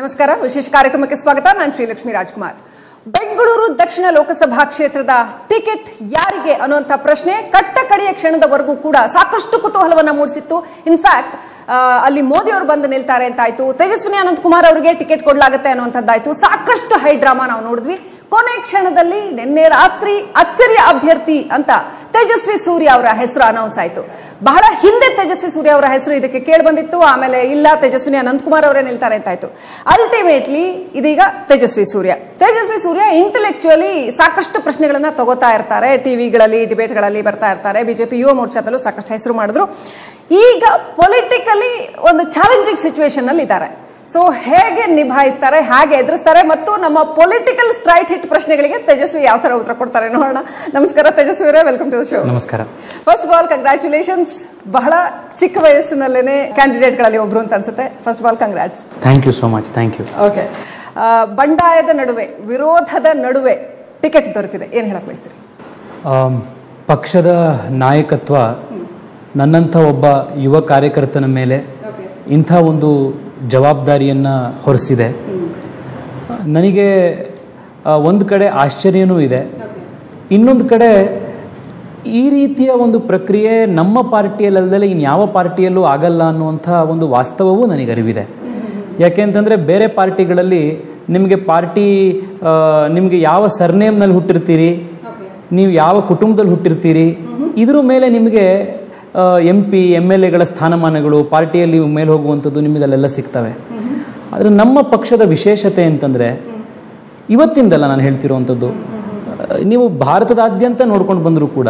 ನಮಸ್ಕಾರ ವಿಶೇಷ ಕಾರ್ಯಕ್ರಮಕ್ಕೆ ಸ್ವಾಗತ ನಾನು ಶ್ರೀಲಕ್ಷ್ಮಿ ರಾಜ್ಕುಮಾರ್ ಬೆಂಗಳೂರು ದಕ್ಷಿಣ ಲೋಕಸಭಾ ಕ್ಷೇತ್ರದ ಟಿಕೆಟ್ ಯಾರಿಗೆ ಅನ್ನುವಂಥ ಪ್ರಶ್ನೆ ಕಟ್ಟ ಕಡೆಯ ಕ್ಷಣದವರೆಗೂ ಕೂಡ ಸಾಕಷ್ಟು ಕುತೂಹಲವನ್ನ ಮೂಡಿಸಿತ್ತು ಇನ್ಫ್ಯಾಕ್ಟ್ ಅಲ್ಲಿ ಮೋದಿ ಅವರು ಬಂದು ನಿಲ್ತಾರೆ ಅಂತಾಯ್ತು ತೇಜಸ್ವಿನಿ ಅನಂತ್ ಕುಮಾರ್ ಅವರಿಗೆ ಟಿಕೆಟ್ ಕೊಡ್ಲಾಗತ್ತೆ ಅನ್ನುವಂಥದ್ದಾಯ್ತು ಸಾಕಷ್ಟು ಹೈ ಡ್ರಾಮಾ ನಾವು ನೋಡಿದ್ವಿ ಕೊನೆ ಕ್ಷಣದಲ್ಲಿ ನಿನ್ನೆ ರಾತ್ರಿ ಅಚ್ಚರಿಯ ಅಭ್ಯರ್ಥಿ ಅಂತ ತೇಜಸ್ವಿ ಸೂರ್ಯ ಅವರ ಹೆಸರು ಅನೌನ್ಸ್ ಆಯ್ತು ಬಹಳ ಹಿಂದೆ ತೇಜಸ್ವಿ ಸೂರ್ಯ ಅವರ ಹೆಸರು ಇದಕ್ಕೆ ಕೇಳಿ ಬಂದಿತ್ತು ಆಮೇಲೆ ಇಲ್ಲ ತೇಜಸ್ವಿನಿ ಅನಂತಕುಮಾರ್ ಅವರೇ ನಿಲ್ತಾರೆ ಅಂತಾಯ್ತು ಅಲ್ಟಿಮೇಟ್ಲಿ ಇದೀಗ ತೇಜಸ್ವಿ ಸೂರ್ಯ ತೇಜಸ್ವಿ ಸೂರ್ಯ ಇಂಟೆಲೆಕ್ಚುಯಲಿ ಸಾಕಷ್ಟು ಪ್ರಶ್ನೆಗಳನ್ನ ತಗೋತಾ ಇರ್ತಾರೆ ಟಿವಿಗಳಲ್ಲಿ ಡಿಬೇಟ್ಗಳಲ್ಲಿ ಬರ್ತಾ ಇರ್ತಾರೆ ಬಿಜೆಪಿ ಯುವ ಮೋರ್ಚಾದಲ್ಲೂ ಸಾಕಷ್ಟು ಹೆಸರು ಮಾಡಿದ್ರು ಈಗ ಪೊಲಿಟಿಕಲಿ ಒಂದು ಚಾಲೆಂಜಿಂಗ್ ಸಿಚುವೇಶನ್ ಅಲ್ಲಿ ಇದ್ದಾರೆ ಸೊ ಹೇಗೆ ನಿಭಾಯಿಸ್ತಾರೆ ಹೇಗೆ ಎದುರಿಸ್ತಾರೆ ಮತ್ತು ನಮ್ಮ ಪೊಲಿಟಿಕಲ್ ಸ್ಟ್ರೈಟ್ ಹಿಟ್ ಪ್ರಶ್ನೆಗಳಿಗೆ ತೇಜಸ್ವಿ ಯಾವ ತರ ಉತ್ತರ ಕೊಡ್ತಾರೆ ನೋಡೋಣ ನಮಸ್ಕಾರ ತೇಜಸ್ವಿ ಅವರೇ ವೆಲ್ಕಮ್ ಟು ದ ಶೋ ನಮಸ್ಕಾರ ಫಸ್ಟ್ ಆಫ್ ಆಲ್ ಕಂಗ್ರ್ಯಾಚುಲೇಷನ್ಸ್ ಬಹಳ ಚಿಕ್ಕ ವಯಸ್ಸಿನಲ್ಲೇನೆ ಕ್ಯಾಂಡಿಡೇಟ್ಗಳಲ್ಲಿ ಒಬ್ರು ಅಂತ ಅನ್ಸುತ್ತೆ first of all congrats thank you so much thank you okay ಬಂಡಾಯದ ನಡುವೆ ವಿರೋಧದ ನಡುವೆ ಟಿಕೆಟ್ ದೊರೆತಿದೆ ಏನ್ ಹೇಳಕ್ ಬಯಸ್ತೀರಿ ಪಕ್ಷದ ನಾಯಕತ್ವ ನನ್ನಂಥ ಒಬ್ಬ ಯುವ ಕಾರ್ಯಕರ್ತನ ಮೇಲೆ ಇಂಥ ಒಂದು ಜವಾಬ್ದಾರಿಯನ್ನು ಹೊರಿಸಿದೆ ನನಗೆ ಒಂದು ಕಡೆ ಆಶ್ಚರ್ಯನೂ ಇದೆ ಇನ್ನೊಂದು ಕಡೆ ಈ ರೀತಿಯ ಒಂದು ಪ್ರಕ್ರಿಯೆ ನಮ್ಮ ಪಾರ್ಟಿಯಲ್ಲದಲ್ಲೇ ಇನ್ಯಾವ ಪಾರ್ಟಿಯಲ್ಲೂ ಆಗಲ್ಲ ಅನ್ನುವಂಥ ಒಂದು ವಾಸ್ತವವೂ ನನಗೆ ಅರಿವಿದೆ ಯಾಕೆ ಅಂತಂದರೆ ಬೇರೆ ಪಾರ್ಟಿಗಳಲ್ಲಿ ನಿಮಗೆ ಪಾರ್ಟಿ ಆ, ನಿಮಗೆ ಯಾವ ಸರ್ನೇಮ್ನಲ್ಲಿ ಹುಟ್ಟಿರ್ತೀರಿ ನೀವು ಯಾವ ಕುಟುಂಬದಲ್ಲಿ ಹುಟ್ಟಿರ್ತೀರಿ ಇದ್ರ ಮೇಲೆ ನಿಮಗೆ ಎಂ ಪಿ ಎಮ್ ಎಲ್ ಎಗಳ ಸ್ಥಾನಮಾನಗಳು ಪಾರ್ಟಿಯಲ್ಲಿ ಮೇಲೆ ಹೋಗುವಂಥದ್ದು ನಿಮಗೆ ಅಲ್ಲೆಲ್ಲ ಸಿಗ್ತವೆ ಆದರೆ ನಮ್ಮ ಪಕ್ಷದ ವಿಶೇಷತೆ ಅಂತಂದರೆ ಇವತ್ತಿಂದಲ್ಲ ನಾನು ಹೇಳ್ತಿರುವಂಥದ್ದು ಆ, ನೀವು ಭಾರತದಾದ್ಯಂತ ನೋಡ್ಕೊಂಡು ಬಂದರೂ ಕೂಡ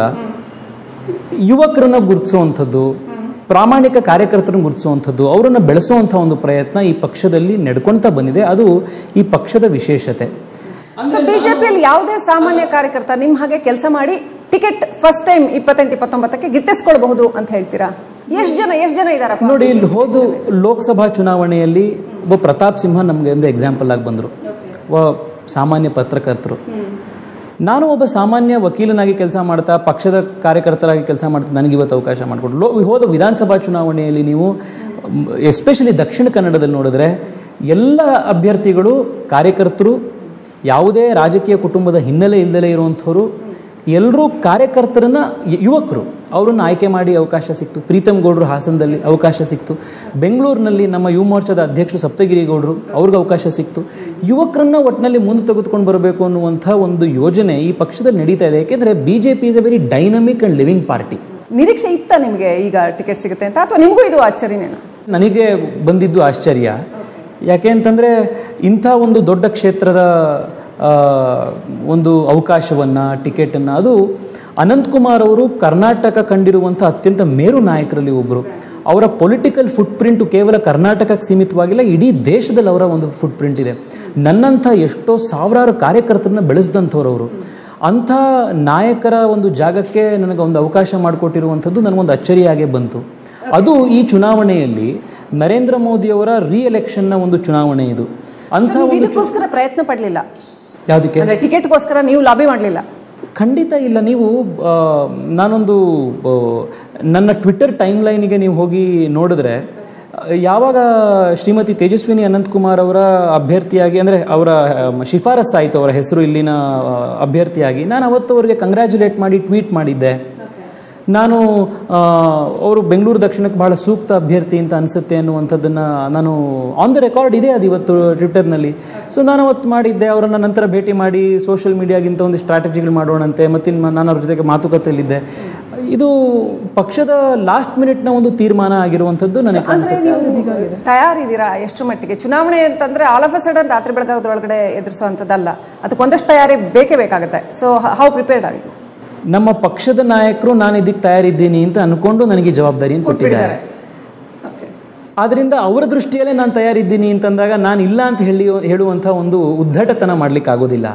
ಯುವಕರನ್ನ ಗುರುತಿಸುವಂಥದ್ದು ಪ್ರಾಮಾಣಿಕ ಕಾರ್ಯಕರ್ತರನ್ನು ಗುರುತಿಸುವಂಥದ್ದು ಅವರನ್ನು ಬೆಳೆಸುವಂಥ ಒಂದು ಪ್ರಯತ್ನ ಈ ಪಕ್ಷದಲ್ಲಿ ನಡ್ಕೊಳ್ತಾ ಬಂದಿದೆ ಅದು ಈ ಪಕ್ಷದ ವಿಶೇಷತೆ ಸೊ ಬಿಜೆಪಿಯಲ್ಲಿ ಯಾವುದೇ ಸಾಮಾನ್ಯ ಕಾರ್ಯಕರ್ತ ನಿಮ್ ಹಾಗೆ ಕೆಲಸ ಮಾಡಿ ಟಿಕೆಟ್ ಫಸ್ಟ್ ಟೈಮ್ ಇಪ್ಪತ್ತೆಂಟು ಇಪ್ಪತ್ತೊಂಬತ್ತಕ್ಕೆ ಗಿಟ್ಟಿಸ್ಕೊಳ್ಬಹುದು ಅಂತ ಹೇಳ್ತೀರಾ ಎಷ್ಟು ಜನ ಎಷ್ಟು ಜನ ಇದಾರ ನೋಡಿ ಇಲ್ಲಿ ಹೋದ ಲೋಕಸಭಾ ಚುನಾವಣೆಯಲ್ಲಿ ಒಬ್ಬ ಪ್ರತಾಪ್ ಸಿಂಹ ನಮಗೆ ಒಂದು ಎಕ್ಸಾಂಪಲ್ ಆಗಿ ಬಂದರು ಒಬ್ಬ ಸಾಮಾನ್ಯ ಪತ್ರಕರ್ತರು ನಾನು ಒಬ್ಬ ಸಾಮಾನ್ಯ ವಕೀಲನಾಗಿ ಕೆಲಸ ಮಾಡ್ತಾ ಪಕ್ಷದ ಕಾರ್ಯಕರ್ತರಾಗಿ ಕೆಲಸ ಮಾಡ್ತಾ ನನಗೆ ಇವತ್ತು ಅವಕಾಶ ಮಾಡಿಕೊಟ್ಟು ಲೋ ಹೋದ ವಿಧಾನಸಭಾ ಚುನಾವಣೆಯಲ್ಲಿ ನೀವು ಎಸ್ಪೆಷಲಿ ದಕ್ಷಿಣ ಕನ್ನಡದಲ್ಲಿ ನೋಡಿದ್ರೆ ಎಲ್ಲ ಅಭ್ಯರ್ಥಿಗಳು ಕಾರ್ಯಕರ್ತರು ಯಾವುದೇ ರಾಜಕೀಯ ಕುಟುಂಬದ ಹಿನ್ನೆಲೆ ಇಲ್ಲದೆ ಇರುವಂಥವ್ರು ಎಲ್ಲರೂ ಕಾರ್ಯಕರ್ತರನ್ನ ಯ- ಯುವಕರು ಅವರನ್ನು ಆಯ್ಕೆ ಮಾಡಿ ಅವಕಾಶ ಸಿಕ್ತು ಪ್ರೀತಮ್ ಗೌಡ್ರು ಹಾಸನದಲ್ಲಿ ಅವಕಾಶ ಸಿಕ್ತು ಬೆಂಗಳೂರಿನಲ್ಲಿ ನಮ್ಮ ಯುವ ಮೋರ್ಚಾದ ಅಧ್ಯಕ್ಷರು ಸಪ್ತಗಿರಿ ಗೌಡ್ರು ಅವ್ರಿಗೆ ಅವಕಾಶ ಸಿಕ್ತು ಯುವಕರನ್ನ ಒಟ್ಟಿನಲ್ಲಿ ಮುಂದೆ ತೆಗೆದುಕೊಂಡು ಬರಬೇಕು ಅನ್ನುವಂಥ ಒಂದು ಯೋಜನೆ ಈ ಪಕ್ಷದಲ್ಲಿ ನಡೀತಾ ಇದೆ ಯಾಕೆಂದರೆ B J P is a very dynamic and living party ನಿರೀಕ್ಷೆ ಇತ್ತ ನಿಮಗೆ ಈಗ ಟಿಕೆಟ್ ಸಿಗುತ್ತೆ ಅಂತ ಅಥವಾ ನಿಮಗೂ ಇದು ಆಶ್ಚರ್ಯನೇನು ನನಗೆ ಬಂದಿದ್ದು ಆಶ್ಚರ್ಯ ಯಾಕೆ ಅಂತಂದರೆ ಇಂಥ ಒಂದು ದೊಡ್ಡ ಕ್ಷೇತ್ರದ ಆ, ಒಂದು ಅವಕಾಶವನ್ನು ಟಿಕೆಟನ್ನು ಅದು ಅನಂತಕುಮಾರ್ ಅವರು ಕರ್ನಾಟಕ ಕಂಡಿರುವಂಥ ಅತ್ಯಂತ ಮೇರು ನಾಯಕರಲ್ಲಿ ಒಬ್ಬರು ಅವರ ಪೊಲಿಟಿಕಲ್ ಫುಟ್ ಪ್ರಿಂಟು ಕೇವಲ ಕರ್ನಾಟಕಕ್ಕೆ ಸೀಮಿತವಾಗಿಲ್ಲ ಇಡೀ ದೇಶದಲ್ಲಿ ಅವರ ಒಂದು ಫುಟ್ ಪ್ರಿಂಟ್ ಇದೆ ನನ್ನಂಥ ಎಷ್ಟೋ ಸಾವಿರಾರು ಕಾರ್ಯಕರ್ತರನ್ನ ಬೆಳೆಸಿದಂಥವ್ರು ಅವರು ಅಂಥ ನಾಯಕರ ಒಂದು ಜಾಗಕ್ಕೆ ನನಗೆ ಒಂದು ಅವಕಾಶ ಮಾಡಿಕೊಟ್ಟಿರುವಂಥದ್ದು ನನಗೊಂದು ಅಚ್ಚರಿಯಾಗೇ ಬಂತು ಅದು ಈ ಚುನಾವಣೆಯಲ್ಲಿ ನರೇಂದ್ರ ಮೋದಿಯವರ ರೀ ಎಲೆಕ್ಷನ್ನ ಒಂದು ಚುನಾವಣೆ ಇದು ಅಂಥ ನೀವು ಒಂದು ಇದಕ್ಕೋಸ್ಕರ ಪ್ರಯತ್ನ ಪಡಲಿಲ್ಲ ಯಾವುದಕ್ಕೆ ಅಂದ್ರೆ ಟಿಕೆಟ್ಗೋಸ್ಕರ ನೀವು ಲಾಬಿ ಮಾಡಲಿಲ್ಲ ಖಂಡಿತ ಇಲ್ಲ ನೀವು ಆ, ನಾನೊಂದು ಆ, ನನ್ನ ಟ್ವಿಟ್ಟರ್ ಟೈಮ್ ಲೈನಿಗೆ ನೀವು ಹೋಗಿ ನೋಡಿದ್ರೆ ಆ, ಯಾವಾಗ ಶ್ರೀಮತಿ ತೇಜಸ್ವಿನಿ ಅನಂತಕುಮಾರ್ ಅವರ ಅಭ್ಯರ್ಥಿಯಾಗಿ ಅಂದರೆ ಅವರ ಆ, ಶಿಫಾರಸ್ ಆಯಿತು ಅವರ ಹೆಸರು ಇಲ್ಲಿನ ಆ, ಅಭ್ಯರ್ಥಿಯಾಗಿ ನಾನು ಅವತ್ತು ಅವರಿಗೆ ಕಂಗ್ರ್ಯಾಚುಲೇಟ್ ಮಾಡಿ ಟ್ವೀಟ್ ಮಾಡಿದ್ದೆ ನಾನು ಆ, ಅವರು ಬೆಂಗಳೂರು ದಕ್ಷಿಣಕ್ಕೆ ಬಹಳ ಸೂಕ್ತ ಅಭ್ಯರ್ಥಿ ಅಂತ ಅನಿಸುತ್ತೆ ಅನ್ನುವಂಥದ್ದನ್ನು ನಾನು ಆನ್ ದ ರೆಕಾರ್ಡ್ ಇದೆ ಅದು ಇವತ್ತು ಟ್ವಿಟ್ಟರ್ನಲ್ಲಿ ಸೊ ನಾನು ಅವತ್ತು ಮಾಡಿದ್ದೆ ಅವರನ್ನು ನಂತರ ಭೇಟಿ ಮಾಡಿ ಸೋಷಿಯಲ್ ಮೀಡಿಯಾಗಿಂತ ಒಂದು ಸ್ಟ್ರಾಟಜಿಗಳು ಮಾಡೋಣಂತೆ ಮತ್ತು ನಾನು ಅವ್ರ ಜೊತೆಗೆ ಮಾತುಕತೆಯಲ್ಲಿದ್ದೆ ಇದು ಪಕ್ಷದ ಲಾಸ್ಟ್ ಮಿನಿಟ್ನ ಒಂದು ತೀರ್ಮಾನ ಆಗಿರುವಂಥದ್ದು ನನಗೆ ಅಂದ್ರೆ ನೀವು ತಯಾರಿದ್ದೀರಾ ಎಷ್ಟು ಮಟ್ಟಿಗೆ ಚುನಾವಣೆ ಅಂತಂದ್ರೆ ಆಲ್ ಆಫ್ ಅ ಸಡನ್ ರಾತ್ರಿ ಬೆಳಗಾದ್ರೊಳಗಡೆ ಎದುರಿಸುವಂತದ್ದಲ್ಲ ಅದಕ್ಕೆ ಒಂದಷ್ಟು ತಯಾರಿ ಬೇಕೇ ಬೇಕಾಗುತ್ತೆ so how prepared are you ನಮ್ಮ ಪಕ್ಷದ ನಾಯಕರು ನಾನು ಇದಕ್ಕೆ ತಯಾರಿದ್ದೀನಿ ಅಂತ ಅನ್ಕೊಂಡು ನನಗೆ ಈ ಜವಾಬ್ದಾರಿಯನ್ನು ಕೊಟ್ಟಿದ್ದಾರೆ ಆದ್ರಿಂದ ಅವರ ದೃಷ್ಟಿಯಲ್ಲೇ ನಾನು ತಯಾರಿದ್ದೀನಿ ಅಂತಂದಾಗ ನಾನು ಇಲ್ಲ ಅಂತ ಹೇಳಿ ಹೇಳುವಂಥ ಒಂದು ಉದ್ದಟತನ ಮಾಡ್ಲಿಕ್ಕೆ ಆಗೋದಿಲ್ಲ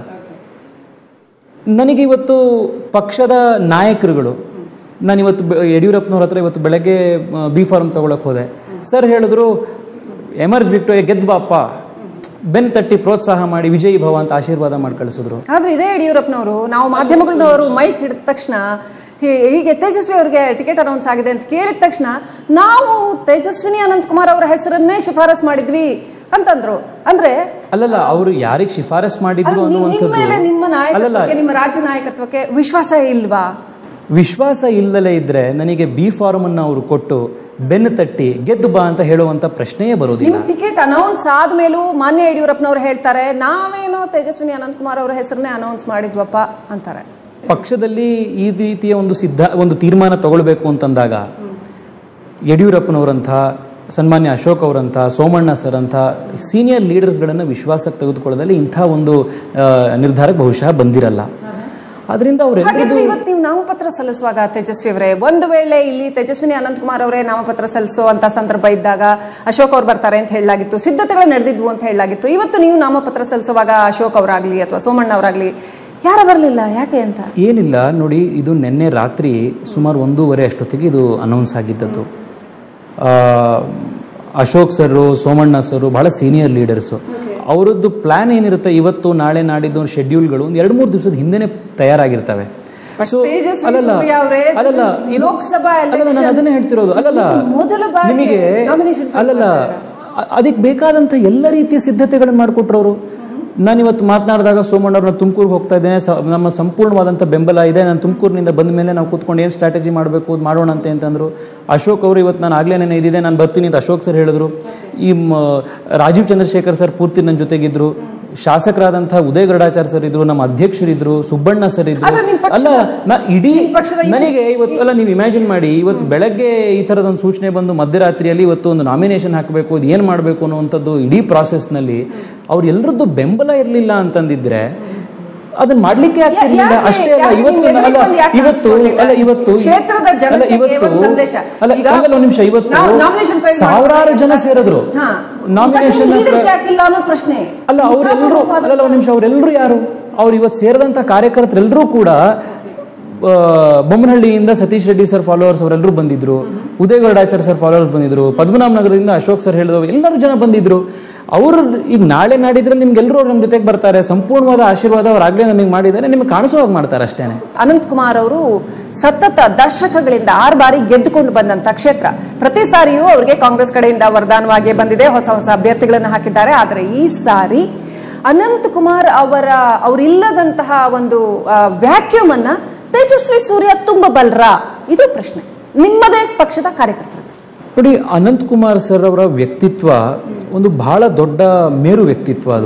ನನಗೆ ಇವತ್ತು ಪಕ್ಷದ ನಾಯಕರುಗಳು ನಾನು ಇವತ್ತು ಬೆ- ಯಡಿಯೂರಪ್ಪನವ್ರ ಹತ್ರ ಇವತ್ತು ಬೆಳಗ್ಗೆ ಬಿ ಫಾರ್ಮ್ ತಗೊಳಕ್ ಹೋದೆ ಸರ್ ಹೇಳಿದ್ರು ಎಮರ್ಜ್ ಬಿಟ್ಟು ಗೆದ್ದು ಬಾಪ್ಪ ಬೆನ್ ತಟ್ಟಿ ಪ್ರೋತ್ಸಾಹ ಮಾಡಿ ವಿಜಯ್ ಭವ ಅಂತ ಆಶೀರ್ವಾದ ಮಾಡಿ ಕಳಿಸಿದ್ರು ಆದ್ರೆ ಇದೇ ಯಡಿಯೂರಪ್ಪನವರು ನಾವು ಮಾಧ್ಯಮಗಳವರು ಮೈಕ್ ಹಿಡಿದ ತಕ್ಷಣ ಹೀ- ಹೀಗೆ ತೇಜಸ್ವಿ ಅವರಿಗೆ ಟಿಕೆಟ್ ಅನೌನ್ಸ್ ಆಗಿದೆ ಅಂತ ಕೇಳಿದ ತಕ್ಷಣ ನಾವು ತೇಜಸ್ವಿನಿ ಅನಂತಕುಮಾರ್ ಅವರ ಹೆಸರನ್ನೇ ಶಿಫಾರಸ್ ಮಾಡಿದ್ವಿ ಅಂತಂದ್ರು ಅಂದ್ರೆ ಅಲ್ಲಲ್ಲ ಅವರು ಯಾರಿಗೆ ಶಿಫಾರಸ್ ಮಾಡಿದ್ರು ಅದು ನಿಮ್- ನಿಮ್ಮ ಮೇಲೆ ನಿಮ್ಮ ಅನ್ನುವಂಥದ್ದು ಅಲ್ಲಲ್ಲ ನಾಯಕತ್ವಕ್ಕೆ ನಿಮ್ಮ ರಾಜ್ಯ ನಾಯಕತ್ವಕ್ಕೆ ವಿಶ್ವಾಸ ಇಲ್ವಾ ವಿಶ್ವಾಸ ಇಲ್ಲದಲೇ ಇದ್ರೆ ನನಗೆ ಬಿ ಫಾರ್ಮ್ ಅನ್ನ ಅವರು ಕೊಟ್ಟು ಬೆನ್ನು ತಟ್ಟಿ ಗೆದ್ದು ಬಾ ಅಂತ ಹೇಳುವಂತ ಪ್ರಶ್ನೆಯೇ ಬರೋದಿಲ್ಲ ನಿಮ್ ಟಿಕೆಟ್ ಅನೌನ್ಸ್ ಆದ್ಮೇಲೂ ಮಾನ್ಯ ಯಡಿಯೂರಪ್ಪನವ್ರು ಹೇಳ್ತಾರೆ ನಾವೇನೋ ತೇಜಸ್ವಿನಿ ಅನಂತಕುಮಾರ್ ಅವರ ಹೆಸರನ್ನೇ ಅನೌನ್ಸ್ ಮಾಡಿದ್ವಪ್ಪ ಅಂತಾರೆ ಪಕ್ಷದಲ್ಲಿ ಈ ರೀತಿಯ ಒಂದು ಸಿದ್ಧ ಒಂದು ತೀರ್ಮಾನ ತಗೊಳ್ಬೇಕು ಅಂತಂದಾಗ ಯಡಿಯೂರಪ್ಪನವರಂಥ ಸನ್ಮಾನ್ಯ ಅಶೋಕ್ ಅವರಂಥ ಸೋಮಣ್ಣ ಸರ್ ಅಂತ ಸೀನಿಯರ್ ಲೀಡರ್ಸ್ಗಳನ್ನು ವಿಶ್ವಾಸಕ್ಕೆ ತೆಗೆದುಕೊಳ್ಳೋದಲ್ಲಿ ಇಂಥ ಒಂದು ಆ, ನಿರ್ಧಾರಕ್ಕೆ ಬಹುಶಃ ಬಂದಿರಲ್ಲ ಅದರಿಂದ ಅವರೆಲ್ಲರಿಗೂ ಹಾಗಿದ್ರೆ ಇವತ್ತು ನೀವು ನಾಮಪತ್ರ ಸಲ್ಲಿಸುವಾಗ ತೇಜಸ್ವಿ ಅವರೇ ಒಂದು ವೇಳೆ ಇಲ್ಲಿ ತೇಜಸ್ವಿನಿ ಅನಂತಕುಮಾರ್ ಅವರೇ ನಾಮಪತ್ರ ಸಲ್ಲಿಸುವಂತ ಸಂದರ್ಭ ಇದ್ದಾಗ ಅಶೋಕ್ ಅವ್ರು ಬರ್ತಾರೆ ಅಂತ ಹೇಳಲಾಗಿತ್ತು ಸಿದ್ಧತೆಗಳು ನಡೆದಿದ್ವು ಅಂತ ಹೇಳಲಾಗಿತ್ತು ಇವತ್ತು ನೀವು ನಾಮಪತ್ರ ಸಲ್ಲಿಸುವಾಗ ಅಶೋಕ್ ಅವರಾಗ್ಲಿ ಅಥವಾ ಸೋಮಣ್ಣ ಅವರಾಗ್ಲಿ ಯಾರ ಬರಲಿಲ್ಲ ಯಾಕೆ ಅಂತ ಏನಿಲ್ಲ ನೋಡಿ ಇದು ನಿನ್ನೆ ರಾತ್ರಿ ಸುಮಾರು ಒಂದೂವರೆ ಅಷ್ಟೊತ್ತಿಗೆ ಇದು ಅನೌನ್ಸ್ ಆಗಿದ್ದದ್ದು ಆ, ಅಶೋಕ್ ಸರು ಸೋಮಣ್ಣ ಸರು ಬಹಳ ಸೀನಿಯರ್ ಲೀಡರ್ಸು ಅವರದ್ದು ಪ್ಲಾನ್ ಏನಿರುತ್ತೆ ಇವತ್ತು ನಾಳೆ ನಾಡಿದ್ದು ಶೆಡ್ಯೂಲ್ಗಳು ಒಂದು ಎರಡು ಮೂರು ದಿವಸದ ಹಿಂದೆನೆ ತಯಾರಾಗಿರ್ತವೆ ಸೊ ತೇಜಸ್ವಿ ಅಲ್ಲಲ್ಲ ಸೂರ್ಯ ಅವರೇ, ಅಲ್ಲಲ್ಲ ಇದು ಲೋಕಸಭಾ ಅಲ್ಲಲ್ಲ ನಾನು election ಅದನ್ನೇ ಹೇಳ್ತಿರೋದು ಅಲ್ಲಲ್ಲ ಮೊದಲ ಬಾರಿಗೆ ನಿಮಗೆ nomination file ಅಲ್ಲಲ್ಲ ಅ- ಅದಕ್ಕೆ ಬೇಕಾದಂಥ ಎಲ್ಲ ರೀತಿಯ ಸಿದ್ಧತೆಗಳನ್ನು ಮಾಡಿಕೊಟ್ರು ಅವರು ನಾನು ಇವತ್ತು ಮಾತನಾಡಿದಾಗ ಸೋಮಣ್ಣವ್ರನ್ನ ತುಮಕೂರಿಗೆ ಹೋಗ್ತಾ ಇದ್ದೇನೆ ಸ- ನಮ್ಮ ಸಂಪೂರ್ಣವಾದಂಥ ಬೆಂಬಲ ಇದೆ ನಾನು ತುಮಕೂರಿನಿಂದ ಬಂದ ಮೇಲೆ ನಾವು ಕೂತ್ಕೊಂಡು ಏನು ಸ್ಟ್ರಾಟಜಿ ಮಾಡಬೇಕು ಅದು ಮಾಡೋಣ ಅಂತ ಅಂತಂದ್ರು ಅಶೋಕ್ ಅವರು ಇವತ್ತು ನಾನು ಆಗ್ಲೇ ನೆನೆ ಇದಿದೆ ನಾನು ಬರ್ತೀನಿ ಅಂತ ಅಶೋಕ್ ಸರ್ ಹೇಳಿದ್ರು ಈ ಮ- ರಾಜೀವ್ ಚಂದ್ರಶೇಖರ್ ಸರ್ ಪೂರ್ತಿ ನನ್ನ ಜೊತೆಗಿದ್ರು ಶಾಸಕರಾದಂತಹ ಉದಯ ಗರುಡಾಚಾರ್ ಸರ್ ಇದ್ರು ನಮ್ಮ ಅಧ್ಯಕ್ಷರಿದ್ರು ಸುಬ್ಬಣ್ಣ ಸರ್ ಇದ್ರು ಆದ್ರೆ ನಿಮ್ ಪಕ್ಷದ- ಅಲ್ಲ ನಾ ಇಡೀ ನಿಮ್ ಪಕ್ಷದ ಇವ್ರು- ನನಗೆ ಇವತ್ತು ಅಲ್ಲ ನೀವು ಇಮ್ಯಾಜಿನ್ ಮಾಡಿ ಇವತ್ತು ಬೆಳಗ್ಗೆ ಈ ಥರದ ಒಂದು ಸೂಚನೆ ಬಂದು ಮಧ್ಯರಾತ್ರಿಯಲ್ಲಿ ಇವತ್ತು ಒಂದು ನಾಮಿನೇಷನ್ ಹಾಕಬೇಕು ಅದು ಏನು ಮಾಡಬೇಕು ಅನ್ನುವಂಥದ್ದು ಇಡೀ ಪ್ರಾಸೆಸ್ನಲ್ಲಿ ಅವ್ರು ಎಲ್ಲರದ್ದು ಬೆಂಬಲ ಇರಲಿಲ್ಲ ಅಂತಂದಿದ್ರೆ ಅದನ್ನ ಮಾಡ್ಲಿಕ್ಕೆ ಆಗ್ತಿರ್ಲಿಲ್ಲ ಯಾಕೆ- ಅಷ್ಟೇ ಅಲ್ಲ ಯಾಕೆ ಇವತ್ತು ನಿಮ್ಗೆ ಅಲ್ಲ ಎದುರು ಯಾಕೆ ಇವತ್ತು ಅನ್ಸ್ಕೊಳ್ಲಿಲ್ಲ? ಅಲ್ಲ ಇವತ್ತು ಕ್ಷೇತ್ರದ ಅಲ್ಲ ಜನತೆಗೆ ಇವತ್ತು ಒಂದು ಸಂದೇಶ. ಅಲ್ಲ ಈಗ ಒಂದಲ್ಲ ಒಂದು ನಿಮಿಷ ಇವತ್ತು ನಾವು nomination file ಸಾವಿರಾರು ಜನ ಸೇರಿದ್ರು ಹಾ. ನಾಮಿನೇಷನ್ But leaders ಯಾಕಿಲ್ಲ ಅನ್ನೋ ಪ್ರಶ್ನೆ ಅಲ್ಲ ಅವರೆಲ್ಲರೂ ಅಲ್ಲ ಒಂದು ನಿಮಿಷ ಅವರೆಲ್ಲರೂ ಯಾರು ಅವ್ರು ಇವತ್ತು ಸೇರಿದಂಥ ಕಾರ್ಯಕರ್ತರೆಲ್ಲರೂ ಕೂಡ ಆ, ಬೊಮ್ಮನಹಳ್ಳಿಯಿಂದ ಸತೀಶ್ ರೆಡ್ಡಿ ಸರ್ ಫಾಲೋವರ್ಸ್ ಅವರೆಲ್ಲರೂ ಬಂದಿದ್ರು ಉದಯ ಗರುಡಾಚಾರ್ಯ ಸರ್ ಫಾಲೋವರ್ಸ್ ಬಂದಿದ್ರು ಪದ್ಮನಾಭ ನಗರದಿಂದ ಅಶೋಕ್ ಸರ್ ಹೇಳಿದವರು ಎಲ್ಲರೂ ಜನ ಬಂದಿದ್ರು ಅವರು ಈಗ ನಾಳೆ ನಾಡಿದ್ರಲ್ಲಿ ನಿಮ್ಗೆಲ್ಲರೂ ನಮ್ಮ ಜೊತೆಗೆ ಬರ್ತಾರೆ ಸಂಪೂರ್ಣವಾದ ಆಶೀರ್ವಾದ ಅವ್ರು ಆಗ್ಲೇ ನಮಗೆ ಮಾಡಿದ್ದಾರೆ ನಿಮಗೆ ಕಾಣಿಸೋ ಹಾಗೆ ಮಾಡ್ತಾರೆ ಅಷ್ಟೇನೆ ಅನಂತ್ ಕುಮಾರ್ ಅವರು ಸತತ ದಶಕಗಳಿಂದ ಆರು ಬಾರಿ ಗೆದ್ದುಕೊಂಡು ಬಂದಂತ ಕ್ಷೇತ್ರ ಪ್ರತಿ ಸಾರಿಯೂ ಅವರಿಗೆ ಕಾಂಗ್ರೆಸ್ ಕಡೆಯಿಂದ ವರದಾನವಾಗಿ ಬಂದಿದೆ ಹೊಸ ಹೊಸ ಅಭ್ಯರ್ಥಿಗಳನ್ನು ಹಾಕಿದ್ದಾರೆ ಆದರೆ ಈ ಸಾರಿ ಅನಂತ್ ಕುಮಾರ್ ಅವರ ಅವರಿಲ್ಲದಂತಹ ಒಂದು ವ್ಯಾಕ್ಯೂಮ್ ಅನ್ನ ತೇಜಸ್ವಿ ಸೂರ್ಯ ತುಂಬಬಲ್ರಾ ಇದು ಪ್ರಶ್ನೆ ನಿಮ್ಮದೇ ಪಕ್ಷದ ಕಾರ್ಯಕರ್ತರು ನೋಡಿ ಅನಂತ್ ಕುಮಾರ್ ಸರ್ ಅವರ ವ್ಯಕ್ತಿತ್ವ ಒಂದು ಬಹಳ ದೊಡ್ಡ ಮೇರು ವ್ಯಕ್ತಿತ್ವ ಅದು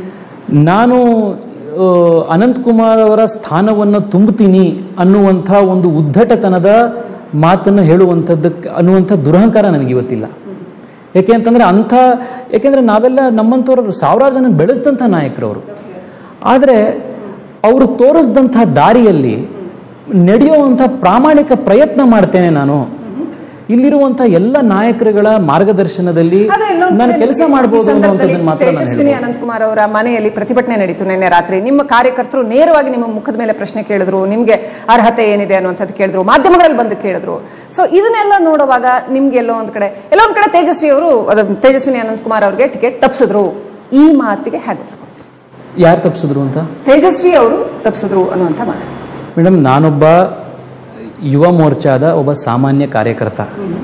ನಾನು ಆ, ಅನಂತ್ ಕುಮಾರ್ ಅವರ ಸ್ಥಾನವನ್ನು ತುಂಬುತ್ತೀನಿ ಅನ್ನುವಂಥ ಒಂದು ಉದ್ದಟತನದ ಮಾತನ್ನು ಹೇಳುವಂಥದ್ದಕ್ಕೆ ಅನ್ನುವಂಥ ದುರಹಂಕಾರ ನನಗೆ ಇವತ್ತಿಲ್ಲ ಯಾಕೆ ಅಂತಂದ್ರೆ ಅಂಥ ಯಾಕೆಂದ್ರೆ ನಾವೆಲ್ಲ ನಮ್ಮಂಥವ್ರು ಸಾವಿರಾರು ಜನ ಬೆಳೆಸಿದಂಥ ನಾಯಕರವರು ಆದರೆ ಅವರು ತೋರಿಸಿದಂಥ ದಾರಿಯಲ್ಲಿ ನಡೆಯುವಂಥ ಪ್ರಾಮಾಣಿಕ ಪ್ರಯತ್ನ ಮಾಡ್ತೇನೆ ನಾನು ಇಲ್ಲಿರುವಂಥ ಎಲ್ಲ ನಾಯಕರುಗಳ ಮಾರ್ಗದರ್ಶನದಲ್ಲಿ ಆದ್ರೆ ಇನ್ನೊಂದು ನಾನು ಕಡೆ ಕೆಲಸ ಈ ಮಾಡಬಹುದು ಸಂದರ್ಭದಲ್ಲಿ ಅನ್ನುವಂಥದ್ದನ್ನು ಮಾತ್ರ ನಾನು ತೇಜಸ್ವಿನಿ ಅನಂತಕುಮಾರ್ ಅವರ ಮನೆಯಲ್ಲಿ ಪ್ರತಿಭಟನೆ ನಡೀತು ನಿನ್ನೆ ರಾತ್ರಿ ನಿಮ್ಮ ಕಾರ್ಯಕರ್ತರು ನೇರವಾಗಿ ನಿಮ್ಮ ಮುಖದ ಮೇಲೆ ಪ್ರಶ್ನೆ ಕೇಳಿದ್ರು ನಿಮ್ಗೆ ಅರ್ಹತೆ ಏನಿದೆ ಅನ್ನುವಂಥದ್ದು ಕೇಳಿದ್ರು ಮಾಧ್ಯಮಗಳಲ್ಲಿ ಬಂದು ಕೇಳಿದ್ರು ಸೊ ಇದನ್ನೆಲ್ಲ ನೋಡುವಾಗ ನಿಮ್ಗೆ ಎಲ್ಲೋ ಒಂದ್ ಕಡೆ ಎಲ್ಲೋ ಒಂದ್ ಕಡೆ ತೇಜಸ್ವಿ ಅವರು ಅದು ತೇಜಸ್ವಿನಿ ಅನಂತಕುಮಾರ್ ಅವರಿಗೆ ಟಿಕೆಟ್ ತಪ್ಪಿಸಿದ್ರು ಈ ಮಾತಿಗೆ ಹೇಗೆ ಉತ್ತರ ಕೊಡ್ತೀರಿ? ಯಾರು ತಪ್ಪಿಸಿದ್ರು ಅಂತ ತೇಜಸ್ವಿ ಅವರು ತಪ್ಪಿಸಿದ್ರು ಅನ್ನುವಂಥ ಮಾತು ಮೇಡಮ್ ನಾನೊಬ್ಬ ಯುವ ಮೋರ್ಚಾದ ಒಬ್ಬ ಸಾಮಾನ್ಯ ಕಾರ್ಯಕರ್ತ